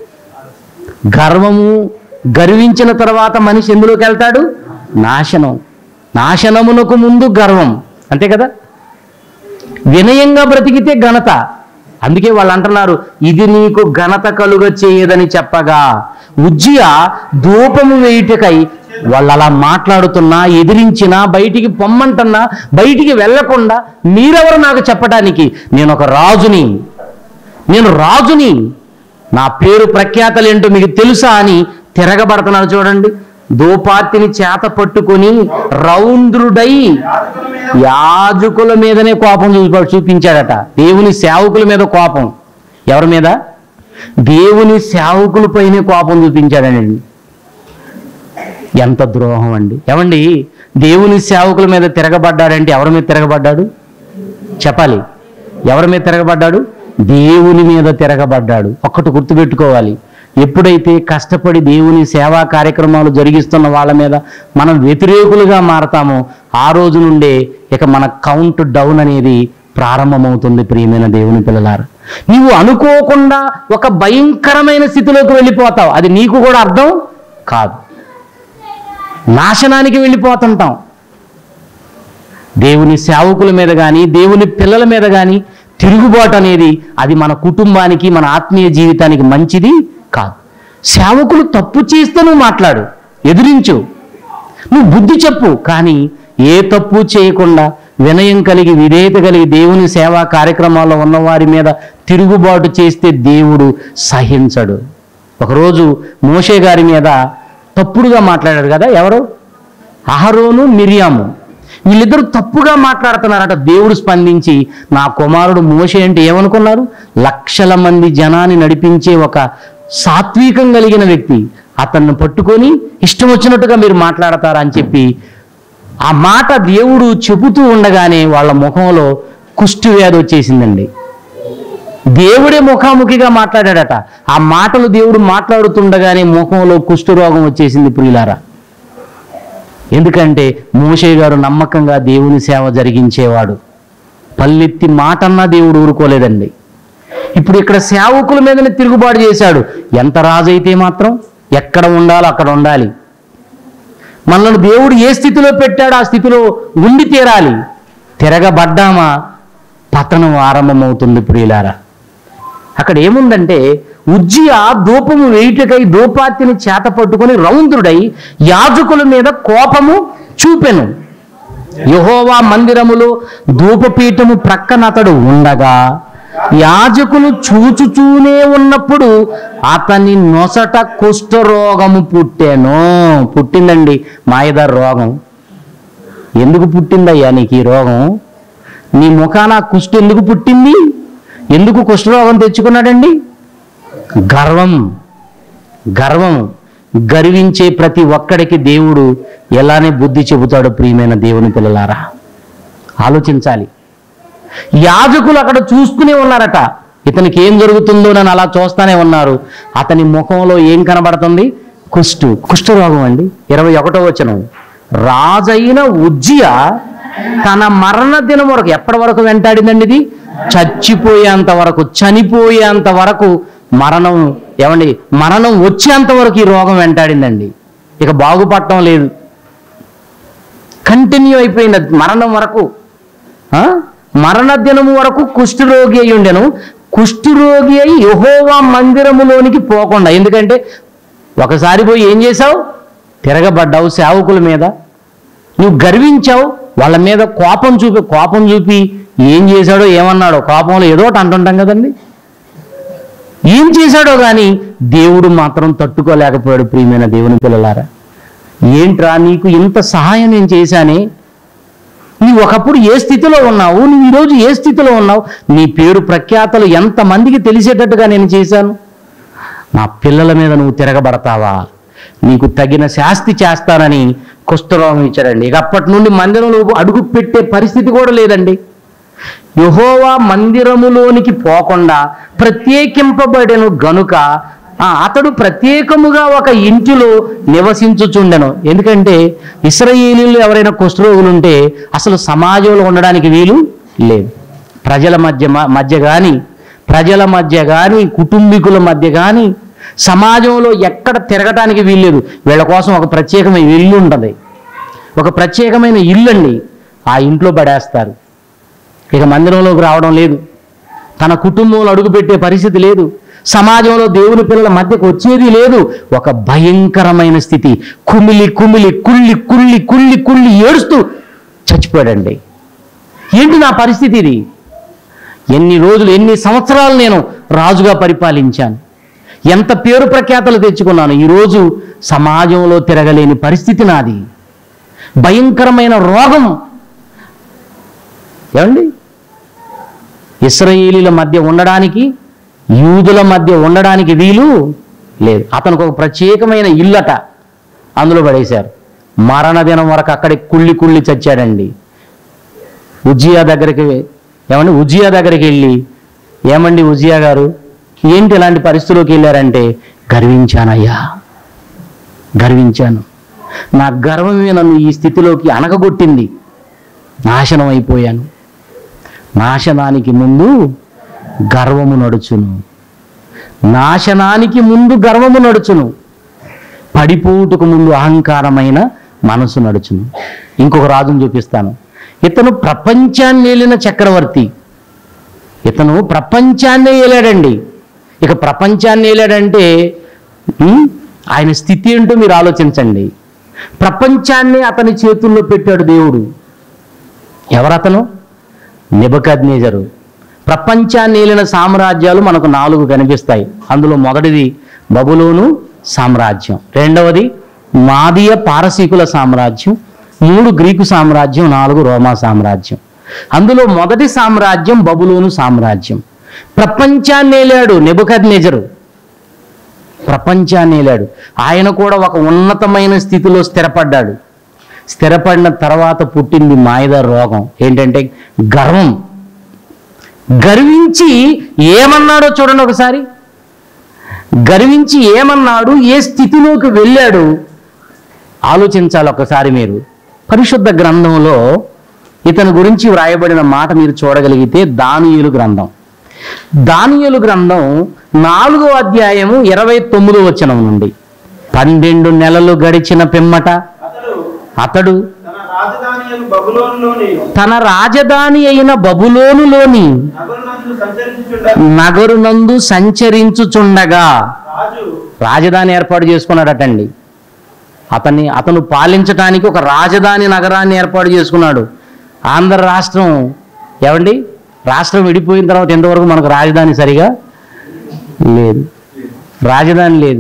గర్వము గర్వించిన తర్వాత మనిషి ఎందులోకి వెళ్తాడు నాశనం నాశనమునకు ముందు గర్వం అంతే కదా వినయంగా బ్రతికితే ఘనత అందుకే వాళ్ళు అంటున్నారు ఇది నీకు ఘనత కలుగ చేయదని చెప్పగా ఉజ్జియ ధూపము వేయుటకై వాళ్ళు అలా మాట్లాడుతున్నా ఎదిరించినా బయటికి పొమ్మంటున్నా బయటికి వెళ్లకుండా మీరెవరు నాకు చెప్పడానికి నేను ఒక రాజుని నేను రాజుని నా పేరు ప్రఖ్యాతలేంటో మీకు తెలుసా అని తిరగబడుతున్నారు చూడండి దోపార్తిని చేత పట్టుకొని రౌంద్రుడై యాజకుల మీద యాజకుల మీదనే కోపం చూప చూపించాడట దేవుని సేవకుల మీద కోపం ఎవరి మీద దేవుని సేవకులపైనే కోపం చూపించాడనండి ఎంత ద్రోహం అండి ఏమండి దేవుని సేవకుల మీద తిరగబడ్డాడంటే ఎవరి మీద తిరగబడ్డాడు చెప్పాలి ఎవరి మీద తిరగబడ్డాడు దేవుని మీద తిరగబడ్డాడు ఒక్కటి గుర్తుపెట్టుకోవాలి ఎప్పుడైతే కష్టపడి దేవుని సేవా కార్యక్రమాలు జరిగిస్తున్న వాళ్ళ మీద మనం వ్యతిరేకులుగా మారతామో ఆ రోజు నుండే ఇక మన కౌంట్ డౌన్ అనేది ప్రారంభమవుతుంది ప్రియమైన దేవుని పిల్లలారా నీవు అనుకోకుండా ఒక భయంకరమైన స్థితిలోకి వెళ్ళిపోతావు అది నీకు కూడా అర్థం కాదు నాశనానికి వెళ్ళిపోతుంటాం దేవుని సేవకుల మీద కానీ దేవుని పిల్లల మీద కానీ తిరుగుబాటు అనేది అది మన కుటుంబానికి మన ఆత్మీయ జీవితానికి మంచిది కాదు సేవకులు తప్పు చేస్తే నువ్వు మాట్లాడు ఎదిరించు నువ్వు బుద్ధి చెప్పు కానీ ఏ తప్పు చేయకుండా వినయం కలిగి విధేయత కలిగి దేవుని సేవా కార్యక్రమాల్లో ఉన్నవారి మీద తిరుగుబాటు చేస్తే దేవుడు సహించడు ఒకరోజు మోషే గారి మీద తప్పుడుగా మాట్లాడాడు కదా ఎవరు అహరోను మిరియాము వీళ్ళిద్దరూ తప్పుగా మాట్లాడుతున్నారట దేవుడు స్పందించి నా కుమారుడు మోషే అంటే ఏమనుకున్నారు లక్షల మంది జనాన్ని నడిపించే ఒక సాత్వికం కలిగిన వ్యక్తి అతన్ని పట్టుకొని ఇష్టం వచ్చినట్టుగా మీరు మాట్లాడతారా అని చెప్పి ఆ మాట దేవుడు చెబుతూ ఉండగానే వాళ్ళ ముఖంలో కుష్టి వ్యాధి వచ్చేసిందండి దేవుడే ముఖాముఖిగా మాట్లాడాడట ఆ మాటలు దేవుడు మాట్లాడుతుండగానే ముఖంలో కుష్ఠరోగం వచ్చేసింది ప్రియులారా ఎందుకంటే మోషే గారు నమ్మకంగా దేవుని సేవ జరిగించేవాడు పల్లెత్తి మాటన్నా దేవుడు ఊరుకోలేదండి ఇప్పుడు ఇక్కడ సేవకుల మీదనే తిరుగుబాటు చేశాడు ఎంత రాజు అయితే మాత్రం ఎక్కడ ఉండాలో అక్కడ ఉండాలి మనల్ని దేవుడు ఏ స్థితిలో పెట్టాడో ఆ స్థితిలో ఉండి తీరాలి తిరగబడ్డామా పతనం ఆరంభమవుతుంది ప్రియులారా అక్కడ ఏముందంటే ఉజ్జియా ధూపము వేయుటకై ధూపార్తిని చేత పట్టుకొని రౌంద్రుడై యాజకుల మీద కోపము చూపెను యహోవా మందిరములో ధూపపీఠము ప్రక్కన అతడు ఉండగా యాజకులు చూచుచూనే ఉన్నప్పుడు అతని నొసట కుష్ఠరోగము పుట్టెను పుట్టిందండి మాయదారు రోగం ఎందుకు పుట్టిందయ్యా నీకు ఈ రోగం నీ ముఖాన కుష్టి ఎందుకు పుట్టింది ఎందుకు కుష్ఠరోగం తెచ్చుకున్నాడండి గర్వం గర్వం గర్వించే ప్రతి ఒక్కడికి దేవుడు ఎలానే బుద్ధి చెబుతాడు ప్రియమైన దేవుని పిల్లలారా ఆలోచించాలి యాజకులు అక్కడ చూస్తూనే ఉన్నారట ఇతనికి ఏం జరుగుతుందో నన్ను అలా చూస్తానే ఉన్నారు అతని ముఖంలో ఏం కనబడుతుంది కుష్టు కుష్ఠరోగం అండి ఇరవై ఒకటో వచనం రాజైన ఉజ్జియ తన మరణ దినం వరకు ఎప్పటి వరకు వెంటాడిందండి ఇది చచ్చిపోయేంత వరకు చనిపోయేంత వరకు మరణం ఏమండి మరణం వచ్చేంత వరకు ఈ రోగం వెంటాడిందండి ఇక బాగుపడటం లేదు కంటిన్యూ అయిపోయింది అది మరణం వరకు ఆ? మరణ దినము వరకు కుష్ఠరోగి అయి ఉండెను కుష్ఠరోగి అయి యహోవా మందిరములోనికి పోకుండా ఎందుకంటే ఒకసారి పోయి ఏం చేశావు తిరగబడ్డావు సేవకుల మీద నువ్వు గర్వించావు వాళ్ళ మీద కోపం చూపి కోపం చూపి ఏం చేశాడో ఏమన్నాడో కోపంలో ఏదో ఒకటి అంటుంటాం కదండి ఏం చేశాడో కానీ దేవుడు మాత్రం తట్టుకోలేకపోయాడు ప్రియమైన దేవుని పిల్లలారా ఏంట్రా నీకు ఇంత సహాయం నేను చేశానే నీవు ఒకప్పుడు ఏ స్థితిలో ఉన్నావు నువ్వు ఈరోజు ఏ స్థితిలో ఉన్నావు నీ పేరు ప్రఖ్యాతలు ఎంతమందికి తెలిసేటట్టుగా నేను చేశాను నా పిల్లల మీద నువ్వు తిరగబడతావా నీకు తగిన శాస్తి చేస్తానని కుష్ఠరోగం ఇచ్చాడండి ఇక అప్పటి నుండి మందిరంలో అడుగు పెట్టే పరిస్థితి కూడా లేదండి యహోవా మందిరములోనికి పోకుండా ప్రత్యేకింపబడెను గనుక ఆ, అతడు ప్రత్యేకముగా ఒక ఇంటిలో నివసించుచుండెను ఎందుకంటే ఇస్రాయేలీలు ఎవరైనా కుష్ఠరోగులు ఉంటే అసలు సమాజంలో ఉండడానికి వీలు లేదు ప్రజల మధ్య మధ్య కానీ ప్రజల మధ్య కానీ కుటుంబీకుల మధ్య కానీ సమాజంలో ఎక్కడ తిరగటానికి వీల్లేదు వీళ్ళ కోసం ఒక ప్రత్యేకమైన ఇల్లు ఉంటుంది ఒక ప్రత్యేకమైన ఇల్లు అండి ఆ ఇంట్లో పడేస్తారు ఇక మందిరంలోకి రావడం లేదు తన కుటుంబంలో అడుగుపెట్టే పరిస్థితి లేదు సమాజంలో దేవుని పిల్లల మధ్యకు వచ్చేది లేదు ఒక భయంకరమైన స్థితి కుమిలి కుమిలి కుళ్ళి కుళ్ళి కుళ్ళి కుళ్ళి ఏడుస్తూ చచ్చిపోయాడండి ఏంటి నా పరిస్థితి ఇది ఎన్ని రోజులు ఎన్ని సంవత్సరాలు నేను రాజుగా పరిపాలించాను ఎంత పేరు ప్రఖ్యాతలు తెచ్చుకున్నాను ఈరోజు సమాజంలో తిరగలేని పరిస్థితి నాది భయంకరమైన రోగం ఏమండి ఇస్రాయేలీల మధ్య ఉండడానికి యూదుల మధ్య ఉండడానికి వీలు లేదు అతనికి ఒక ప్రత్యేకమైన ఇల్లట అందులో పడేశారు మరణ దినం వరకు అక్కడే కుళ్ళి కుళ్ళి చచ్చాడండి ఉజ్జియా దగ్గరికి ఏమండి ఉజ్జియా దగ్గరికి వెళ్ళి ఏమండి ఉజ్జియా గారు ఏంటి ఇలాంటి పరిస్థితిలోకి వెళ్ళారంటే గర్వించానయ్యా గర్వించాను నా గర్వమే నన్ను ఈ స్థితిలోకి అనగగొట్టింది నాశనం అయిపోయాను నాశనానికి ముందు గర్వము నడుచును నాశనానికి ముందు గర్వము నడుచును పడిపోటుకు ముందు అహంకారమైన మనసు నడుచును ఇంకొక రాజును చూపిస్తాను ఇతను ప్రపంచాన్ని ఏలిన చక్రవర్తి ఇతను ప్రపంచాన్నే ఏలాడండి ఇక ప్రపంచాన్ని ఏలాడంటే ఉమ్, ఆయన స్థితి ఏంటో మీరు ఆలోచించండి ప్రపంచాన్ని అతని చేతుల్లో పెట్టాడు దేవుడు ఎవరతను నిబకద్నేజరు ప్రపంచాన్ని ఏలిన సామ్రాజ్యాలు మనకు నాలుగు కనిపిస్తాయి అందులో మొదటిది బబులోను సామ్రాజ్యం రెండవది మాదీయ పారసీకుల సామ్రాజ్యం మూడు గ్రీకు సామ్రాజ్యం నాలుగు రోమా సామ్రాజ్యం అందులో మొదటి సామ్రాజ్యం బబులోను సామ్రాజ్యం ప్రపంచాన్ని ఏలాడు నెబుకద్నేజరు ప్రపంచాన్ని ఏలాడు ఆయన కూడా ఒక ఉన్నతమైన స్థితిలో స్థిరపడ్డాడు స్థిరపడిన తర్వాత పుట్టింది మాయద రోగం ఏంటంటే గర్వం గర్వించి ఏమన్నాడో చూడండి ఒకసారి గర్వించి ఏమన్నాడు ఏ స్థితిలోకి వెళ్ళాడు ఆలోచించాలి ఒకసారి మీరు పరిశుద్ధ గ్రంథంలో ఇతని గురించి వ్రాయబడిన మాట మీరు చూడగలిగితే దానియేలు గ్రంథం దానియేలు గ్రంథం నాలుగో అధ్యాయము ఇరవై తొమ్మిదో వచనం నుండి పన్నెండు నెలలు గడిచిన పిమ్మట అతడు అతడు తన రాజధాని అయిన బబులోనులోని తన రాజధాని అయిన బబులోనులోని నగరునందు సంచరించుచుండ నగరునందు సంచరించుచుండగా రాజు రాజధాని ఏర్పాటు చేసుకున్నాడటండి అతన్ని అతను పాలించడానికి ఒక రాజధాని నగరాన్ని ఏర్పాటు చేసుకున్నాడు ఆంధ్ర రాష్ట్రం ఏమండి రాష్ట్రం విడిపోయిన తర్వాత ఎంతవరకు మనకు రాజధాని సరిగా లేదు రాజధాని లేదు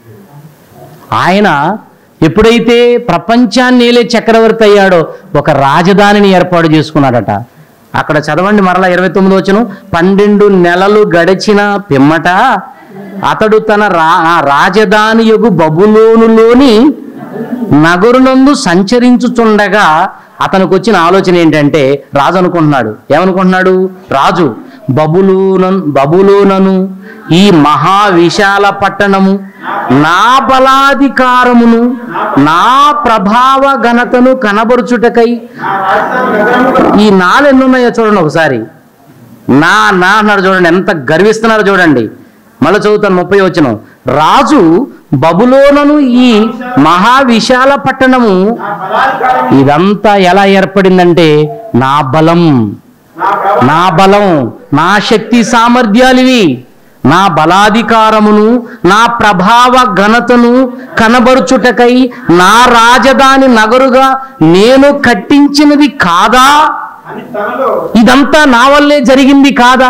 ఆయన ఎప్పుడైతే ప్రపంచాన్ని ఏలే చక్రవర్తి అయ్యాడో ఒక రాజధానిని ఏర్పాటు చేసుకున్నాడట అక్కడ చదవండి మరలా ఇరవై తొమ్మిది వచ్చును పన్నెండు నెలలు గడిచిన పిమ్మట అతడు తన రా ఆ రాజధాని యొగు బబులోనులోని నగరునందు సంచరించుచుండగా అతనికి వచ్చిన ఆలోచన ఏంటంటే రాజు అనుకుంటున్నాడు ఏమనుకుంటున్నాడు రాజు బబులోన బబులోనను ఈ మహా విశాల పట్టణము నా బలాధికారమును నా ప్రభావ ఘనతను కనబరుచుటకై నా రాజధాని నగరము ఈ నాలు ఎన్ని ఉన్నాయో చూడండి ఒకసారి నా నా అన్నాడు చూడండి ఎంత గర్విస్తున్నారో చూడండి మళ్ళీ చదువుతాను ముప్పై వచ్చిన రాజు బబులోనను ఈ మహా విశాల పట్టణము నా బలాధికారం ఇదంతా ఎలా ఏర్పడిందంటే నా బలం నా ప్రభావం నా బలం నా శక్తి సామర్థ్యాలివి నా బలాధికారమును నా ప్రభావ ఘనతను కనబరుచుటకై నా రాజధాని నగరుగా నేను కట్టించినది కాదా అని తనలో ఇదంతా నా వల్లే జరిగింది కాదా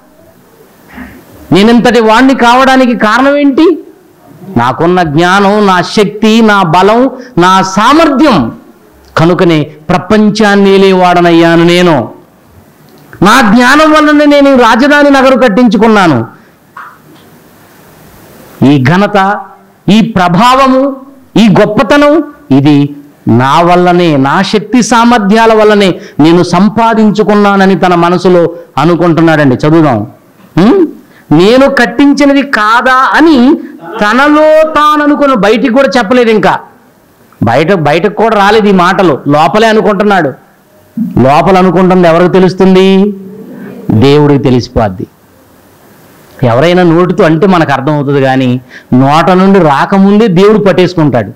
నేనింతటి వాణ్ణి కావడానికి కారణం ఏంటి నాకున్న జ్ఞానం నా శక్తి నా బలం నా సామర్థ్యం కనుకనే ప్రపంచాన్ని లేవాడనయ్యాను నేను నా జ్ఞానం వల్లనే నేను ఈ రాజధాని నగరు కట్టించుకున్నాను ఈ ఘనత ఈ ప్రభావము ఈ గొప్పతనం ఇది నా వల్లనే నా శక్తి సామర్థ్యాల వల్లనే నేను సంపాదించుకున్నానని తన మనసులో అనుకుంటున్నాడండి చదువుదాం ఉం? నేను కట్టించినది కాదా అని తనలో తాను అనుకున్న బయటికి కూడా చెప్పలేదు ఇంకా బయట బయటకు కూడా రాలేదు ఈ మాటలు లోపలే అనుకుంటున్నాడు లోపల అనుకుంటుంది ఎవరికి తెలుస్తుంది దేవుడికి తెలిసిపోద్ది ఎవరైనా నోటితో అంటే మనకు అర్థమవుతుంది కానీ నోట నుండి రాకముందే దేవుడు పట్టేసుకుంటాడు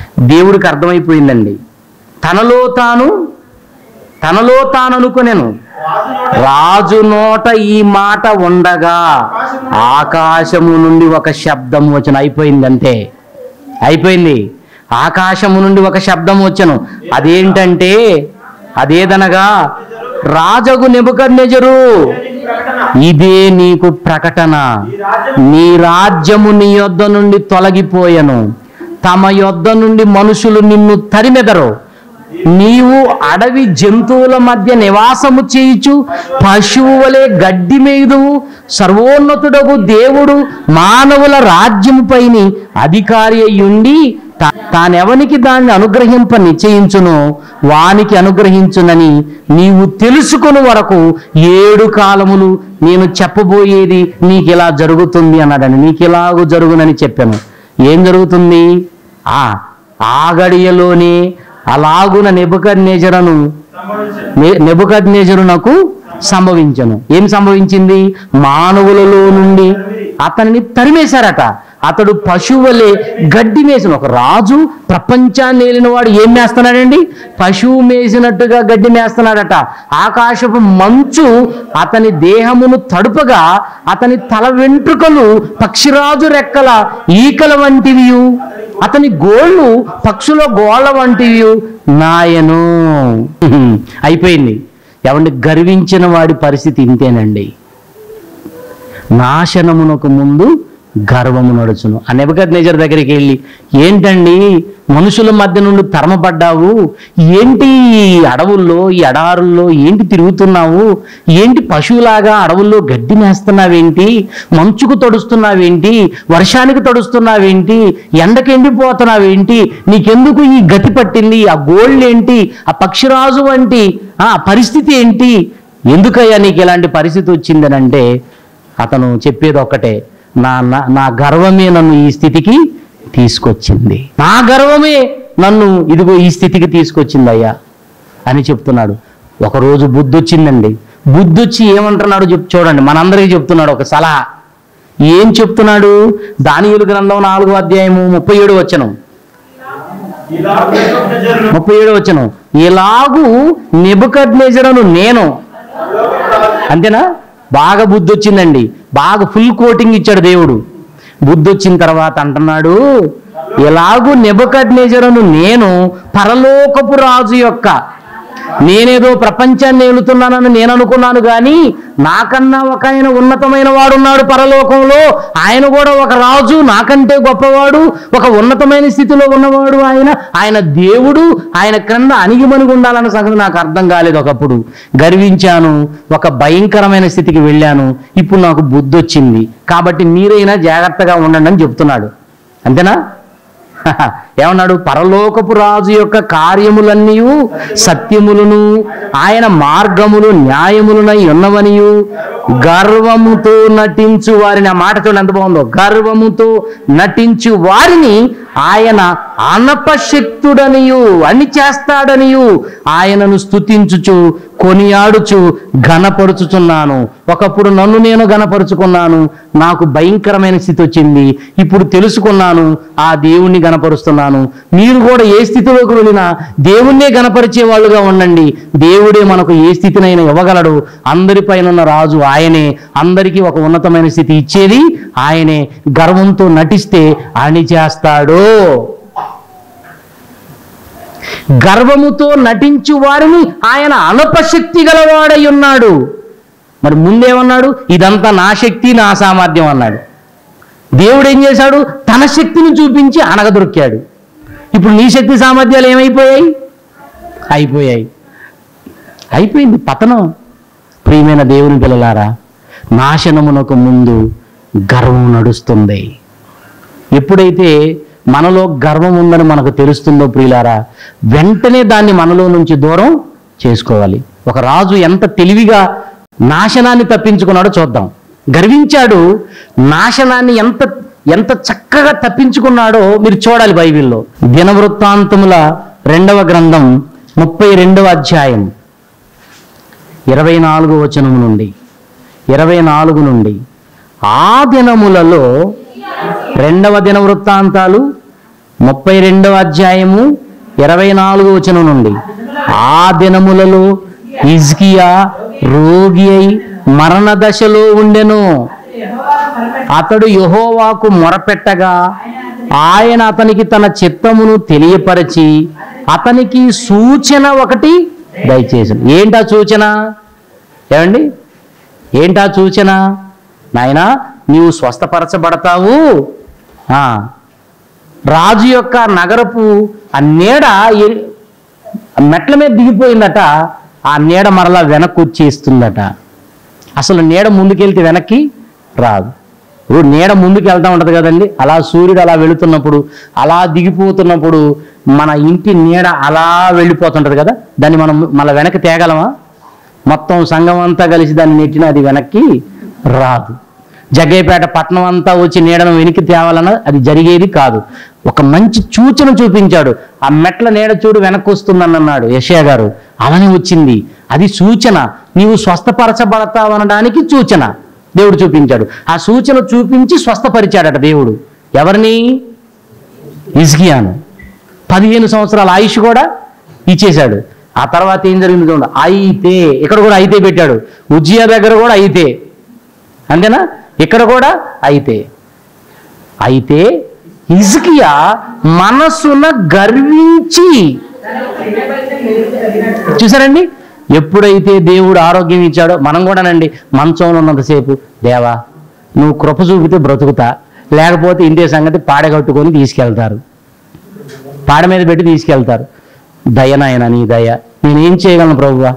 దేవుడికి అర్థమైపోయిందండి తనలో తాను తనలో తాను అనుకునేను రాజు నోట రాజు నోట ఈ మాట ఉండగా ఆకాశము నుండి ఒక శబ్దం వచ్చిన అయిపోయింది అంతే అయిపోయింది ఆకాశము నుండి ఒక శబ్దం వచ్చను అదేంటంటే అదేదనగా రాజగు నెబుకర్నెజరు నీకు ప్రకటన ఇదే నీకు ప్రకటన ఈ రాజ్యం నీ రాజ్యము నీ యొద్ద నుండి తొలగిపోయెను తమ యొద్ద నుండి మనుషులు నిన్ను తరిమెదరు నీవు అడవి జంతువుల మధ్య నివాసము చేయుచు పశువు వలె గడ్డి మేదువు సర్వోన్నతుడగు దేవుడు మానవుల రాజ్యముపైని అధికారి అయ్యుండి తా- తానెవనికి దాన్ని అనుగ్రహింప నిశ్చయించునో వానికి అనుగ్రహించునని నీవు తెలుసుకుని వరకు ఏడు కాలములు నేను చెప్పబోయేది నీకు ఇలా జరుగుతుంది అన్నాడని నీకు ఇలాగూ జరుగునని చెప్పాను ఏం జరుగుతుంది ఆ ఆ గడియలోనే అలాగున నెబుకద్నేజరను సంభవించింది నెబుకద్నేజరునకు సంభవించను ఏం సంభవించింది మానవులలో నుండి అతనిని తరిమేశారట అతడు పశువులే గడ్డి మేసిన ఒక రాజు ప్రపంచాన్ని ఏలిన వాడు ఏం మేస్తున్నాడండి పశువు మేసినట్టుగా గడ్డి మేస్తున్నాడట ఆకాశపు మంచు అతని దేహమును తడుపగా అతని తల వెంట్రుకలు పక్షిరాజు రెక్కల ఈకల వంటివి అతని గోళ్ళు పక్షుల గోళ్ళ వంటివి నాయను అయిపోయింది ఎవండి గర్వించిన వాడి పరిస్థితి ఇంతేనండి నాశనమునకు ముందు గర్వము నడుచును ఆ నెబద్ దగ్గరికి వెళ్ళి ఏంటండి మనుషుల మధ్య నుండి తరమపడ్డావు ఏంటి ఈ అడవుల్లో ఈ ఎడారుల్లో ఏంటి తిరుగుతున్నావు ఏంటి పశువులాగా అడవుల్లో గడ్డి మేస్తున్నావేంటి మంచుకు తడుస్తున్నావేంటి వర్షానికి తడుస్తున్నావేంటి ఎండకి ఎండిపోతున్నావేంటి నీకెందుకు ఈ గతి పట్టింది ఆ గోల్డ్ ఏంటి ఆ పక్షిరాజు వంటి ఆ పరిస్థితి ఏంటి ఎందుకయ్యా నీకు ఇలాంటి పరిస్థితి వచ్చిందనంటే అతను చెప్పేది ఒక్కటే నా నా- నా గర్వమే నన్ను ఈ స్థితికి తీసుకొచ్చింది నా గర్వమే నన్ను ఇదిగో ఈ స్థితికి తీసుకొచ్చింది అయ్యా అని చెప్తున్నాడు ఒకరోజు బుద్ధి వచ్చిందండి బుద్ధి వచ్చి ఏమంటున్నాడు చెప్ చూడండి మనందరికీ చెప్తున్నాడు ఒక సలహా ఏం చెప్తున్నాడు దానియులు గ్రంథం నాలుగో అధ్యాయము ముప్పై ఏడు వచ్చను ఇలా నెబుకద్నెజరు ముప్పై ఏడు వచ్చను ఇలాగూ నెబుకద్నేజరను నేను అంతేనా బాగా బుద్ధి వచ్చిందండి బాగా ఫుల్ కోటింగ్ ఇచ్చాడు దేవుడు బుద్ధి వచ్చిన తర్వాత అంటున్నాడు ఎలాగూ నెబకడ్నేజరను నేను పరలోకపు రాజు యొక్క నేనేదో ప్రపంచాన్ని ఏలుతున్నానని నేను అనుకున్నాను కానీ నాకన్నా ఒక ఆయన ఉన్నతమైన వాడున్నాడు పరలోకంలో ఆయన కూడా ఒక రాజు నాకంటే గొప్పవాడు ఒక ఉన్నతమైన స్థితిలో ఉన్నవాడు ఆయన ఆయన దేవుడు ఆయన క్రింద అణిగిమణిగి ఉండాలన్న సంగతి నాకు అర్థం కాలేదు ఒకప్పుడు గర్వించాను ఒక భయంకరమైన స్థితికి వెళ్ళాను ఇప్పుడు నాకు బుద్ధి వచ్చింది కాబట్టి మీరైనా జాగ్రత్తగా ఉండండి అని చెప్తున్నాడు అంతేనా ఏమన్నాడు పరలోకపు రాజు యొక్క కార్యములన్నీ సత్యములను ఆయన మార్గములు న్యాయములునై ఉన్నవనియు గర్వముతో నటించు వారిని ఆ మాట చూడండి ఎంత బాగుందో గర్వముతో నటించు వారిని ఆయన అనపశక్తుడనియు అన్ని చేస్తాడనియు ఆయనను స్తుతించుచు కొనియాడుచు ఘనపరుచుచున్నాను ఒకప్పుడు నన్ను నేను ఘనపరుచుకున్నాను నాకు భయంకరమైన స్థితి వచ్చింది ఇప్పుడు తెలుసుకున్నాను ఆ దేవుణ్ణి గణపరుస్తున్నాను మీరు కూడా ఏ స్థితిలోకి వెళ్ళినా దేవుణ్ణే గణపరిచే వాళ్ళుగా ఉండండి దేవుడే మనకు ఏ స్థితినైనా ఇవ్వగలడు అందరిపైన ఉన్న రాజు ఆయనే అందరికీ ఒక ఉన్నతమైన స్థితి ఇచ్చేది ఆయనే గర్వంతో నటిస్తే అణి చేస్తాడు గర్వముతో నటించు వారిని ఆయన అల్పశక్తి గలవాడై ఉన్నాడు మరి ముందేమన్నాడు ఇదంతా నా శక్తి నా సామర్థ్యం అన్నాడు దేవుడు ఏం చేశాడు తన శక్తిని చూపించి అనగదొరికాడు ఇప్పుడు నీ శక్తి సామర్థ్యాలు ఏమైపోయాయి అయిపోయాయి అయిపోయింది పతనం ప్రియమైన దేవుని పిల్లలారా నాశనమునకు ముందు గర్వం నడుస్తుంది ఎప్పుడైతే మనలో గర్వం ఉందని మనకు తెలుస్తుందో ప్రియులారా వెంటనే దాన్ని మనలో నుంచి దూరం చేసుకోవాలి ఒక రాజు ఎంత తెలివిగా నాశనాన్ని తప్పించుకున్నాడో చూద్దాం గర్వించాడు నాశనాన్ని ఎంత ఎంత చక్కగా తప్పించుకున్నాడో మీరు చూడాలి బైబిల్లో దినవృత్తాంతముల రెండవ గ్రంథం ముప్పై రెండవ అధ్యాయం ఇరవై నాలుగు వచనం నుండి ఇరవై నాలుగు నుండి ఆ దినములలో రెండవ దిన వృత్తాంతాలు ముప్పై రెండవ అధ్యాయము ఇరవై నాలుగు వచనం నుండి ఆ దినములలో ఇజ్కియా రోగి అయి మరణ దశలో ఉండెను అతడు యహోవాకు మొరపెట్టగా ఆయన అతనికి తన చిత్తమును తెలియపరచి అతనికి సూచన ఒకటి దయచేసి ఏంటా సూచన ఏమండి ఏంటా సూచన నాయనా నీవు స్వస్థపరచబడతావు ఆ, రాజు యొక్క నగరపు ఆ నీడ ఎ- మెట్ల మీద దిగిపోయిందట ఆ నీడ మరలా వెనక్కి వచ్చేస్తుందట అసలు నీడ ముందుకెళ్తే వెనక్కి రాదు ఇప్పుడు నీడ ముందుకు వెళ్తా ఉంటది కదండి అలా సూర్యుడు అలా వెళుతున్నప్పుడు అలా దిగిపోతున్నప్పుడు మన ఇంటి నీడ అలా వెళ్ళిపోతుంటది కదా దాన్ని మనం మళ్ళీ వెనక్కి తేగలమా మొత్తం సంఘం అంతా కలిసి దాన్ని నెట్టిన అది వెనక్కి రాదు జగ్గయ్యపేట పట్టణం అంతా వచ్చి నీడను వెనక్కి తేవాలన్న అది జరిగేది కాదు ఒక మంచి సూచన చూపించాడు ఆ మెట్ల నీడ చూడు వెనక్కి వస్తుందని అన్నాడు యశయ గారు అలానే వచ్చింది అది సూచన నీవు స్వస్థపరచబడతావనడానికి సూచన దేవుడు చూపించాడు ఆ సూచన చూపించి స్వస్థపరిచాడట దేవుడు ఎవరిని ఇజ్గియాను పదిహేను సంవత్సరాల ఆయుష్ కూడా ఇచ్చేశాడు ఆ తర్వాత ఏం జరిగింది చూడండి అయితే ఇక్కడ కూడా అయితే పెట్టాడు ఉజ్జియా దగ్గర కూడా అయితే అంతేనా ఇక్కడ కూడా అయితే అయితే ఇజ్కియా మనసున గర్వించి చూసారండి ఎప్పుడైతే దేవుడు ఆరోగ్యం ఇచ్చాడో మనం కూడానండి మంచంలో ఉన్నంతసేపు దేవా నువ్వు కృప చూపితే బ్రతుకుతా లేకపోతే ఇంటి సంగతి పాడగట్టుకొని తీసుకెళ్తారు పాడ మీద పెట్టి తీసుకెళ్తారు దయ నాయన నీ దయ నేనేం చేయగలను ప్రభువా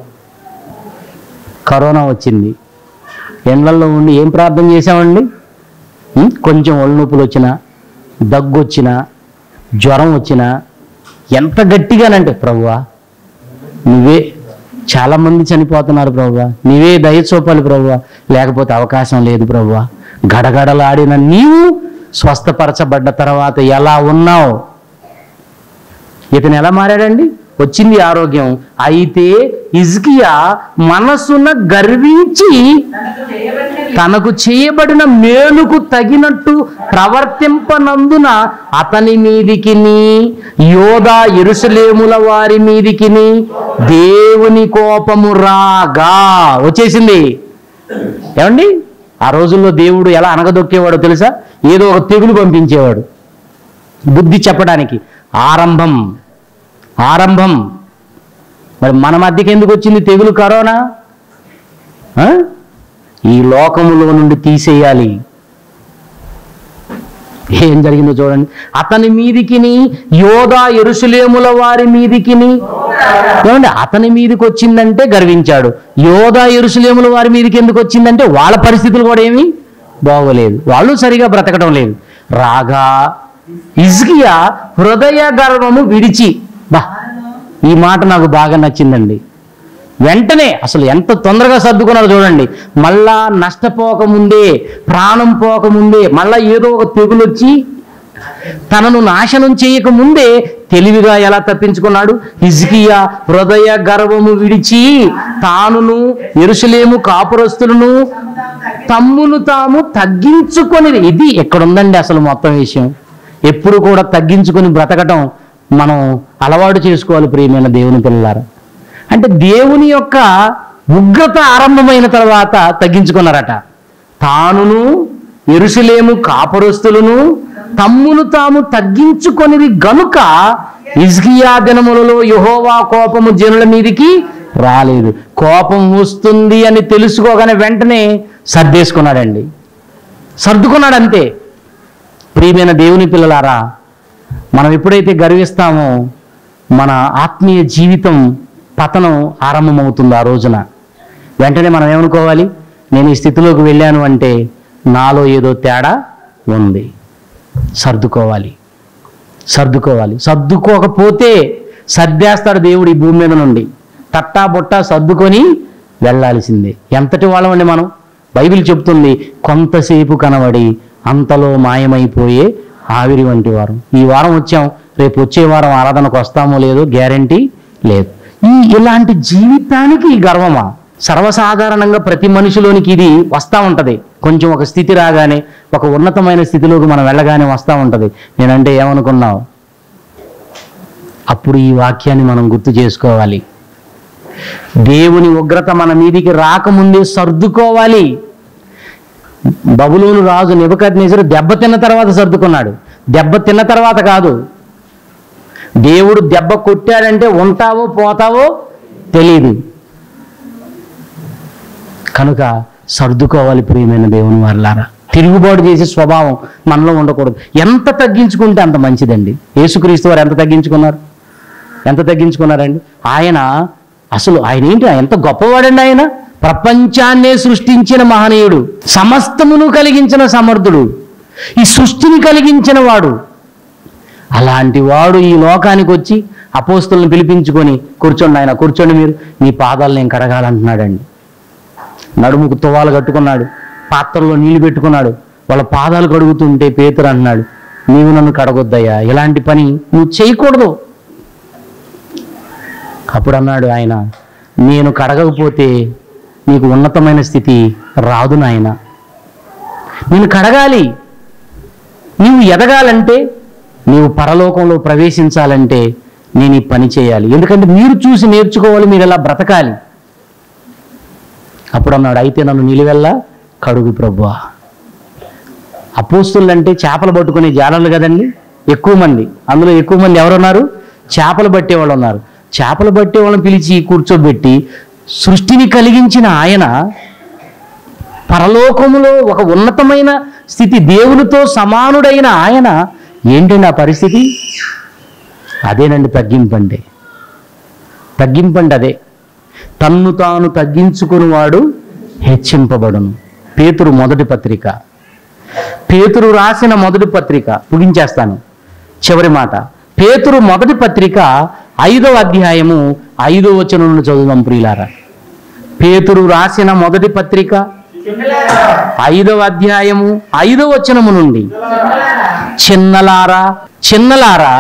కరోనా వచ్చింది ఎండల్లో ఉండి ఏం ప్రార్థన చేసామండి ఉం? కొంచెం ఒళ్ళు నొప్పులు వచ్చినా దగ్గు వచ్చినా జ్వరం వచ్చినా ఎంత గట్టిగానంటే ప్రభువా నువ్వే చాలా మంది చనిపోతున్నారు ప్రభువా నీవే దయ చూపాలి ప్రభువా లేకపోతే అవకాశం లేదు ప్రభువా గడగడలాడిన నీవు స్వస్థపరచబడ్డ తర్వాత ఎలా ఉన్నావు ఇతను ఎలా మారాడండి వచ్చింది ఆరోగ్యం అయితే ఇజ్కియా మనసున గర్వించి తనకు చేయబడిన మేలుకు తగినట్టు ప్రవర్తింపనందున అతని మీదికి యోధా ఎరుసలేముల వారి మీదికి దేవుని కోపము రాగా వచ్చేసింది ఏమండి ఆ రోజుల్లో దేవుడు ఎలా అనగదొక్కేవాడో తెలుసా ఏదో ఒక తెగులు పంపించేవాడు బుద్ధి చెప్పడానికి ఆరంభం ఆరంభం మరి మన మధ్యకి ఎందుకు వచ్చింది తెగులు కరోనా ఆ? ఈ లోకములో నుండి తీసేయాలి ఏం జరిగిందో చూడండి అతని మీదికిని యోధా ఎరుసలేముల వారి మీదికిని ఏమండి అతని మీదకి వచ్చిందంటే గర్వించాడు యోధా ఎరుసలేముల వారి మీదకి ఎందుకు వచ్చిందంటే వాళ్ళ పరిస్థితులు కూడా ఏమీ బాగోలేదు వాళ్ళు సరిగా బ్రతకడం లేదు రాగా ఇజ్కియా హృదయ గర్వము విడిచి బా ఈ మాట నాకు బాగా నచ్చిందండి వెంటనే అసలు ఎంత తొందరగా సర్దుకున్నారో చూడండి మళ్ళా నష్టపోకముందే ప్రాణం పోకముందే మళ్ళా ఏదో ఒక తెగులు వచ్చి తనను నాశనం చేయక ముందే తెలివిగా ఎలా తప్పించుకున్నాడు హిజ్కియా హృదయ గర్వము విడిచి తానును ఎరుసలేము కాపురస్తులను తమ్మును తాము తగ్గించుకొని ఇది ఎక్కడుందండి అసలు మొత్తం విషయం ఎప్పుడు కూడా తగ్గించుకొని బ్రతకటం మనం అలవాటు చేసుకోవాలి ప్రియమైన దేవుని పిల్లలారా అంటే దేవుని యొక్క ఉగ్రత ఆరంభమైన తర్వాత తగ్గించుకున్నారట తానును ఎరుసలేము కాపురస్తులను తమ్మును తాము తగ్గించుకొనిది గనుక ఇజ్కియా దినములలో యహోవా కోపము జనుల మీదికి రాలేదు కోపం వస్తుంది అని తెలుసుకోగానే వెంటనే సర్దేసుకున్నాడండి సర్దుకున్నాడు అంతే ప్రియమైన దేవుని పిల్లలారా మనం ఎప్పుడైతే గర్విస్తామో మన ఆత్మీయ జీవితం పతనం ఆరంభమవుతుంది ఆ రోజున వెంటనే మనం ఏమనుకోవాలి నేను ఈ స్థితిలోకి వెళ్ళాను అంటే నాలో ఏదో తేడా ఉంది సర్దుకోవాలి సర్దుకోవాలి సర్దుకోకపోతే సర్దేస్తాడు దేవుడు ఈ భూమి మీద నుండి తట్టా బుట్టా సర్దుకొని వెళ్ళాల్సిందే ఎంతటి వాళ్ళమండి మనం బైబిల్ చెప్తుంది కొంతసేపు కనబడి అంతలో మాయమైపోయే ఆవిరి వంటి వారం ఈ వారం వచ్చాం రేపు వచ్చే వారం ఆరాధనకు వస్తామో లేదో గ్యారంటీ లేదు ఈ ఇలాంటి జీవితానికి ఈ గర్వమా సర్వసాధారణంగా ప్రతి మనిషిలోనికి ఇది వస్తూ ఉంటది కొంచెం ఒక స్థితి రాగానే ఒక ఉన్నతమైన స్థితిలోకి మనం వెళ్ళగానే వస్తూ ఉంటది నేనంటే ఏమనుకున్నావు అప్పుడు ఈ వాక్యాన్ని మనం గుర్తు చేసుకోవాలి దేవుని ఉగ్రత మన మీదికి రాకముందే సర్దుకోవాలి బబులోను రాజు నిబద్నేజరు దెబ్బ తిన్న తర్వాత సర్దుకున్నాడు దెబ్బ తిన్న తర్వాత కాదు దేవుడు దెబ్బ కొట్టాడంటే ఉంటావో పోతావో తెలియదు కనుక సర్దుకోవాలి ప్రియమైన దేవుని వాళ్ళారా తిరుగుబాటు చేసే స్వభావం మనలో ఉండకూడదు ఎంత తగ్గించుకుంటే అంత మంచిదండి యేసుక్రీస్తు వారు ఎంత తగ్గించుకున్నారు ఎంత తగ్గించుకున్నారండి ఆయన అసలు ఆయన ఏంటి ఎంత గొప్పవాడండి ఆయన ప్రపంచాన్నే సృష్టించిన మహనీయుడు సమస్తమును కలిగించిన సమర్థుడు ఈ సృష్టిని కలిగించిన వాడు అలాంటి వాడు ఈ లోకానికి వచ్చి అపోస్తులను పిలిపించుకొని కూర్చోండి ఆయన కూర్చోండి మీరు మీ పాదాలు నేను కడగాలంటున్నాడండి నడుముకు తువాలు కట్టుకున్నాడు పాత్రలో నీళ్లు పెట్టుకున్నాడు వాళ్ళ పాదాలు కడుగుతుంటే పేతురు అంటున్నాడు నీవు నన్ను కడగొద్దయ్యా ఇలాంటి పని నువ్వు చేయకూడదు అప్పుడు అన్నాడు ఆయన నేను కడగకపోతే నీకు ఉన్నతమైన స్థితి రాదు నాయన నేను కడగాలి నీవు ఎదగాలంటే నీవు పరలోకంలో ప్రవేశించాలంటే నేను ఈ పని చేయాలి ఎందుకంటే మీరు చూసి నేర్చుకోవాలి మీరు ఎలా బ్రతకాలి అప్పుడు అన్నాడు అయితే నన్ను నిలువెల్లా కడుగు ప్రభువా అపోస్తులు అంటే చేపలు పట్టుకునే జాలర్లు కదండి ఎక్కువ మంది అందులో ఎక్కువ మంది ఎవరున్నారు చేపలు పట్టేవాళ్ళు ఉన్నారు చేపలు పట్టే వాళ్ళని పిలిచి కూర్చోబెట్టి సృష్టిని కలిగించిన ఆయన పరలోకములో ఒక ఉన్నతమైన స్థితి దేవునితో సమానుడైన ఆయన ఏంటండి ఆ పరిస్థితి అదేనండి తగ్గింపండి తగ్గింపండి అదే తన్ను తాను తగ్గించుకునివాడు హెచ్చింపబడును పేతురు మొదటి పత్రిక పేతురు రాసిన మొదటి పత్రిక ముగించేస్తాను చివరి మాట పేతురు మొదటి పత్రిక ఐదవ అధ్యాయము ఐదో వచనం నుండి చదువుదాం ప్రియులారా పేతురు రాసిన మొదటి పత్రిక ఐదవ అధ్యాయము ఐదవ వచనము నుండి చిన్నలారా చిన్నలారా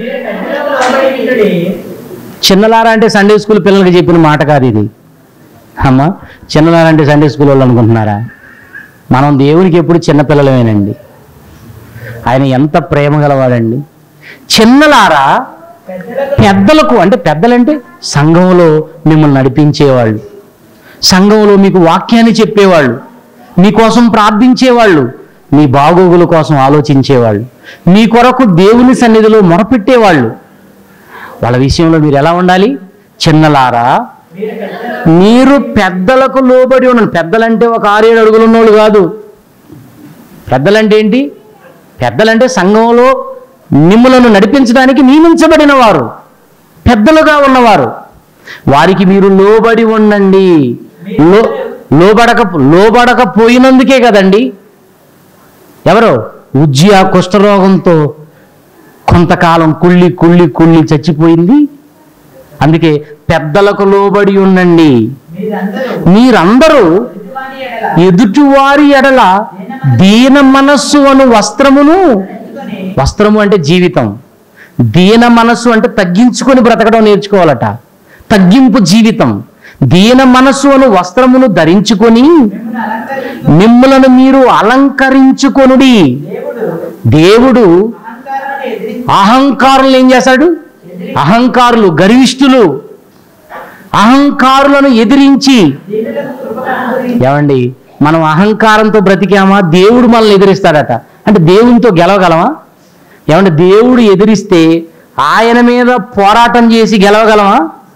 చిన్నలారా అంటే సండే స్కూల్ పిల్లలకి చెప్పిన మాట కాదు ఇది అమ్మా చిన్నలారా అంటే సండే స్కూల్ వాళ్ళు అనుకుంటున్నారా మనం దేవునికి ఎప్పుడు చిన్నపిల్లలమేనండి ఆయన ఎంత ప్రేమ గలవాడండి చిన్నలారా పెద్దలకు అంటే పెద్దలంటే సంఘంలో మిమ్మల్ని నడిపించేవాళ్ళు సంఘంలో మీకు వాక్యాన్ని చెప్పేవాళ్ళు మీకోసం ప్రార్థించేవాళ్ళు మీ బాగోగుల కోసం ఆలోచించేవాళ్ళు మీ కొరకు దేవుని సన్నిధిలో మొరపెట్టేవాళ్ళు వాళ్ళ విషయంలో మీరు ఎలా ఉండాలి చిన్నలారా మీరు పెద్దలకు లోబడి ఉండండి పెద్దలంటే ఒక ఆరేడు అడుగులు ఉన్నోళ్ళు కాదు పెద్దలంటే ఏంటి పెద్దలంటే సంఘంలో మిమ్మలను నడిపించడానికి నియమించబడిన వారు పెద్దలుగా ఉన్నవారు వారికి మీరు లోబడి ఉండండి లో లోబడక లోబడకపోయినందుకే కదండి ఎవరు ఉజ్జియా కుష్ఠరోగంతో కొంతకాలం కుళ్ళి కుళ్ళి కుళ్ళి చచ్చిపోయింది అందుకే పెద్దలకు లోబడి ఉండండి మీరందరూ ఎదుటివారి ఎడల దీన మనస్సు అను వస్త్రమును వస్త్రము అంటే జీవితం దీన మనస్సు అంటే తగ్గించుకొని బ్రతకడం నేర్చుకోవాలట తగ్గింపు జీవితం దీన మనస్సు అను వస్త్రమును ధరించుకొని మిమ్మలను మీరు అలంకరించుకొనుడి దేవుడు అహంకారులు ఏం చేశాడు అహంకారులు గర్విష్ఠులు అహంకారులను ఎదిరించి ఏమండి మనం అహంకారంతో బ్రతికామా దేవుడు మనల్ని ఎదిరిస్తాడట అంటే దేవునితో గెలవగలమా ఏమంటే దేవుడు ఎదిరిస్తే ఆయన మీద పోరాటం చేసి గెలవగలమా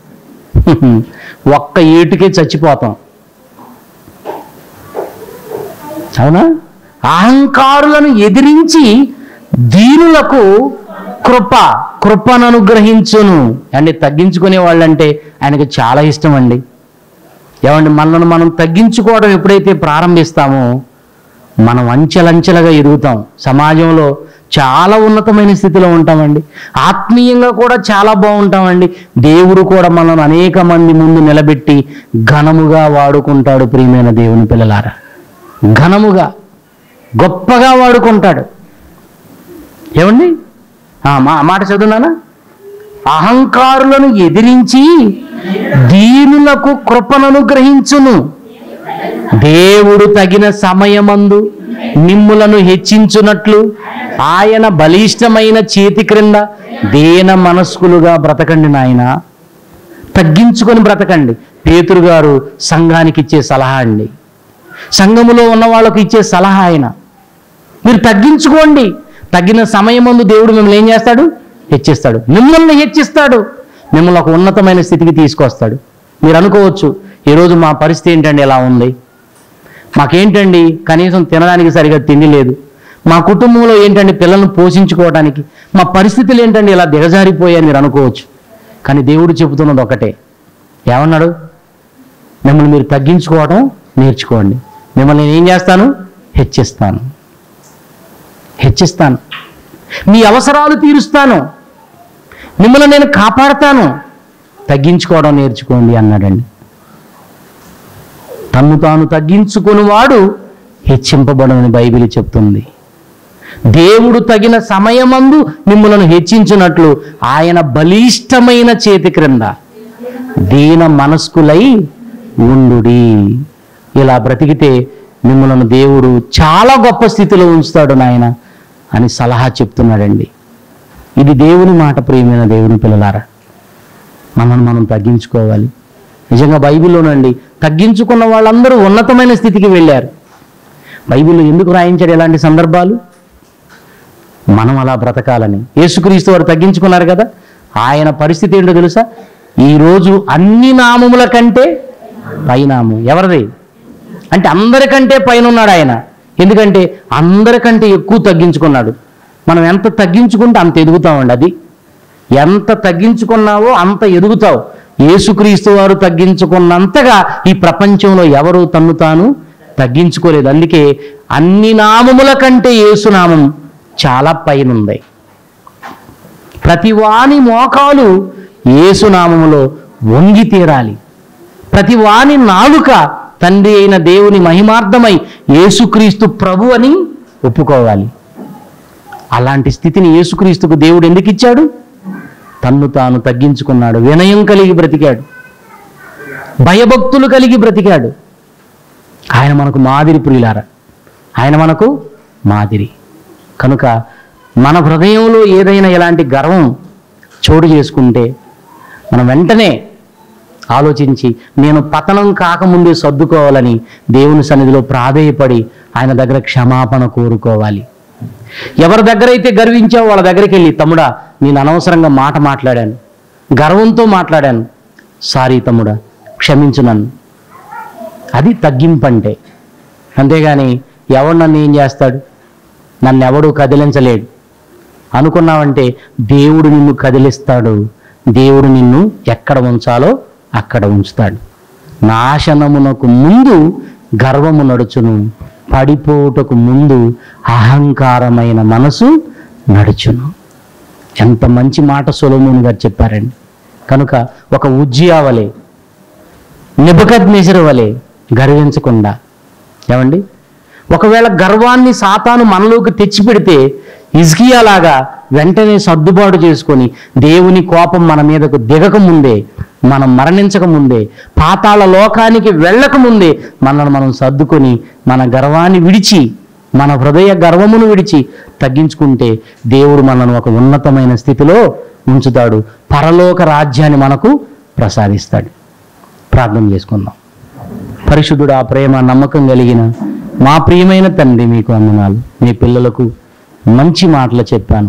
ఒక్క ఏటుకే చచ్చిపోతాం అవునా అహంకారులను ఎదిరించి దీనులకు కృప కృపను అనుగ్రహించును అండి తగ్గించుకునే వాళ్ళంటే ఆయనకి చాలా ఇష్టం అండి ఏమండి మనల్ని మనం తగ్గించుకోవడం ఎప్పుడైతే ప్రారంభిస్తామో మనం అంచెలంచెలుగా ఎదుగుతాం సమాజంలో చాలా ఉన్నతమైన స్థితిలో ఉంటామండి ఆత్మీయంగా కూడా చాలా బాగుంటామండి దేవుడు కూడా మనల్ని అనేక మంది ముందు నిలబెట్టి ఘనముగా వాడుకుంటాడు ప్రియమైన దేవుని పిల్లలారా ఘనముగా గొప్పగా వాడుకుంటాడు ఏమండి ఆ, మా మాట చదువునానా అహంకారులను ఎదిరించి దీనులకు కృపను అనుగ్రహించును దేవుడు తగిన సమయమందు మిమ్ములను హెచ్చించునట్లు ఆయన బలిష్టమైన చేతి క్రింద దేన మనస్కులుగా బ్రతకండి నాయన తగ్గించుకొని బ్రతకండి పేతురు గారు సంఘానికి ఇచ్చే సలహా అండి సంఘములో ఉన్న వాళ్ళకు ఇచ్చే సలహా ఆయన మీరు తగ్గించుకోండి తగ్గిన సమయమందు దేవుడు మిమ్మల్ని ఏం చేస్తాడు హెచ్చిస్తాడు మిమ్మల్ని హెచ్చిస్తాడు మిమ్మల్ని ఒక ఉన్నతమైన స్థితికి తీసుకొస్తాడు మీరు అనుకోవచ్చు ఈరోజు మా పరిస్థితి ఏంటండి ఎలా ఉంది మాకేంటండి కనీసం తినడానికి సరిగా తిండి లేదు మా కుటుంబంలో ఏంటండి పిల్లల్ని పోషించుకోవడానికి మా పరిస్థితులు ఏంటండి ఇలా దిగజారిపోయాయని మీరు అనుకోవచ్చు కానీ దేవుడు చెబుతున్నది ఒకటే ఏమన్నాడు మిమ్మల్ని మీరు తగ్గించుకోవడం నేర్చుకోండి మిమ్మల్ని నేను ఏం చేస్తాను హెచ్చిస్తాను హెచ్చిస్తాను మీ అవసరాలు తీరుస్తాను మిమ్మల్ని నేను కాపాడతాను తగ్గించుకోవడం నేర్చుకోండి అన్నాడండి తన్ను తాను తగ్గించుకునివాడు హెచ్చింపబడని బైబిల్ చెప్తుంది దేవుడు తగిన సమయమందు మిమ్మలను హెచ్చించినట్లు ఆయన బలిష్టమైన చేతి క్రింద దీన మనస్కులై ఉండుడి ఇలా బ్రతికితే మిమ్మలను దేవుడు చాలా గొప్ప స్థితిలో ఉంచుతాడు నాయన అని సలహా చెప్తున్నాడండి ఇది దేవుని మాట ప్రియమైన దేవుని పిల్లలారా మనల్ని మనం తగ్గించుకోవాలి నిజంగా బైబిల్లోనండి తగ్గించుకున్న వాళ్ళందరూ ఉన్నతమైన స్థితికి వెళ్ళారు బైబిల్లో ఎందుకు రాయించాడు ఇలాంటి సందర్భాలు మనం అలా బ్రతకాలని యేసుక్రీస్తు వారు తగ్గించుకున్నారు కదా ఆయన పరిస్థితి ఏంటో తెలుసా ఈరోజు అన్ని నామముల కంటే పైనాము ఎవరిది అంటే అందరికంటే పైన ఉన్నాడు ఆయన ఎందుకంటే అందరికంటే ఎక్కువ తగ్గించుకున్నాడు మనం ఎంత తగ్గించుకుంటే అంత ఎదుగుతామండి అది ఎంత తగ్గించుకున్నావో అంత ఎదుగుతావు యేసుక్రీస్తు వారు తగ్గించుకున్నంతగా ఈ ప్రపంచంలో ఎవరు తన్ను తాను తగ్గించుకోలేదు అందుకే అన్ని నామముల కంటే యేసునామం చాలా పైనుంది ప్రతి వాని మోకాలు యేసునామములో వంగి తీరాలి ప్రతి వాని నాలుక తండ్రి అయిన దేవుని మహిమార్థమై యేసుక్రీస్తు ప్రభు అని ఒప్పుకోవాలి అలాంటి స్థితిని యేసుక్రీస్తుకు దేవుడు ఎందుకు ఇచ్చాడు తన్ను తాను తగ్గించుకున్నాడు వినయం కలిగి బ్రతికాడు భయభక్తులు కలిగి బ్రతికాడు ఆయన మనకు మాదిరి ప్రియులార ఆయన మనకు మాదిరి కనుక మన హృదయంలో ఏదైనా ఇలాంటి గర్వం చోటు చేసుకుంటే మనం వెంటనే ఆలోచించి నేను పతనం కాకముందే సర్దుకోవాలని దేవుని సన్నిధిలో ప్రాధేయపడి ఆయన దగ్గర క్షమాపణ కోరుకోవాలి ఎవరి దగ్గర అయితే గర్వించావో వాళ్ళ దగ్గరికి వెళ్ళి తమ్ముడా నేను అనవసరంగా మాట మాట్లాడాను గర్వంతో మాట్లాడాను సారీ తమ్ముడా క్షమించు నన్ను అది తగ్గింపంటే అంతేగాని ఎవడు నన్ను ఏం చేస్తాడు నన్ను ఎవడు కదిలించలేడు అనుకున్నావంటే దేవుడు నిన్ను కదిలిస్తాడు దేవుడు నిన్ను ఎక్కడ ఉంచాలో అక్కడ ఉంచుతాడు నాశనమునకు ముందు గర్వము నడుచును పడిపోవుటకు ముందు అహంకారమైన మనసు నడుచును ఎంత మంచి మాట సొలమూని గారు చెప్పారండి కనుక ఒక ఉజ్జియావలే నిబద్ వలె గర్వించకుండా ఏమండి ఒకవేళ గర్వాన్ని సాతాను మనలోకి తెచ్చిపెడితే ఇజ్కియాలాగా వెంటనే సర్దుబాటు చేసుకొని దేవుని కోపం మన మీదకు దిగక ముందే మనం మరణించక ముందే పాతాళ లోకానికి వెళ్ళక ముందే మనల్ని మనం సర్దుకొని మన గర్వాన్ని విడిచి మన హృదయ గర్వమును విడిచి తగ్గించుకుంటే దేవుడు మనల్ని ఒక ఉన్నతమైన స్థితిలో ఉంచుతాడు పరలోక రాజ్యాన్ని మనకు ప్రసాదిస్తాడు ప్రార్థన చేసుకుందాం పరిశుద్ధుడు ఆ ప్రేమ నమ్మకం కలిగిన మా ప్రియమైన తండ్రి మీకు వందనాలు మీ పిల్లలకు మంచి మాటలు చెప్పాను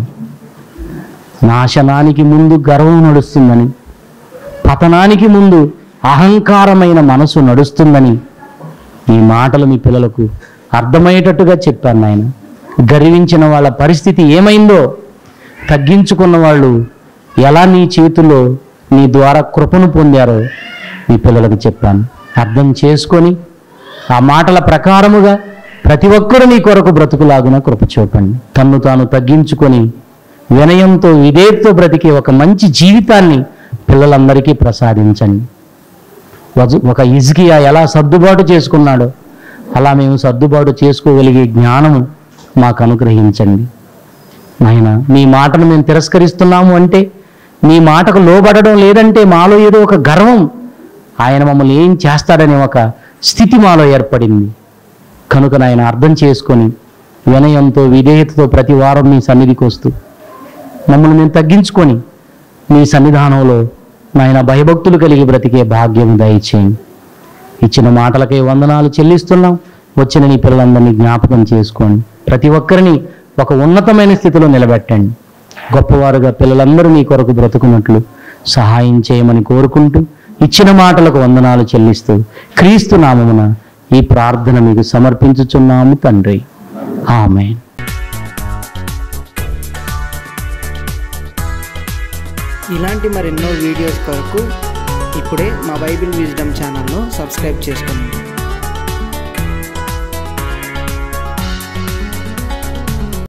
నాశనానికి ముందు గర్వం నడుస్తుందని పతనానికి ముందు అహంకారమైన మనసు నడుస్తుందని ఈ మాటలు మీ పిల్లలకు అర్థమయ్యేటట్టుగా చెప్పాను నాయన గర్వించిన వాళ్ళ పరిస్థితి ఏమైందో తగ్గించుకున్న వాళ్ళు ఎలా నీ చేతిలో నీ ద్వారా కృపను పొందారో మీ పిల్లలకు చెప్పాను అర్థం చేసుకొని ఆ మాటల ప్రకారముగా ప్రతి ఒక్కరు నీ కొరకు బ్రతుకులాగున కృప చూపండి తన్ను తాను తగ్గించుకొని వినయంతో విధేయతతో బ్రతికే ఒక మంచి జీవితాన్ని పిల్లలందరికీ ప్రసాదించండి వజ- ఒక ఇజ్కియా ఎలా సర్దుబాటు చేసుకున్నాడో అలా మేము సర్దుబాటు చేసుకోగలిగే జ్ఞానము మాకు అనుగ్రహించండి నాయన మీ మాటను మేము తిరస్కరిస్తున్నాము అంటే మీ మాటకు లోబడడం లేదంటే మాలో ఏదో ఒక గర్వం ఆయన మమ్మల్ని ఏం చేస్తాడనే ఒక స్థితి మాలో ఏర్పడింది కనుక నాయన అర్థం చేసుకొని వినయంతో విధేయతతో ప్రతి వారం మీ సన్నిధికి వస్తూ మమ్మల్ని మేము తగ్గించుకొని మీ సన్నిధానంలో నాయన భయభక్తులు కలిగి బ్రతికే భాగ్యం దయచేయండి ఇచ్చిన మాటలకై వందనాలు చెల్లిస్తున్నాం వచ్చిన నీ పిల్లలందరినీ జ్ఞాపకం చేసుకోండి ప్రతి ఒక్కరిని ఒక ఉన్నతమైన స్థితిలో నిలబెట్టండి గొప్పవారుగా పిల్లలందరూ నీ కొరకు బ్రతుకున్నట్లు సహాయం చేయమని కోరుకుంటూ ఇచ్చిన మాటలకు వందనాలు చెల్లిస్తూ క్రీస్తు నామమున ఈ ప్రార్థన మీకు సమర్పించుచున్నాము తండ్రి ఆమె ఇలాంటి మరెన్నో వీడియోస్ కొరకు ఇప్పుడే మా బైబిల్ విజ్డమ్ ఛానల్ను సబ్స్క్రైబ్ చేసుకోండి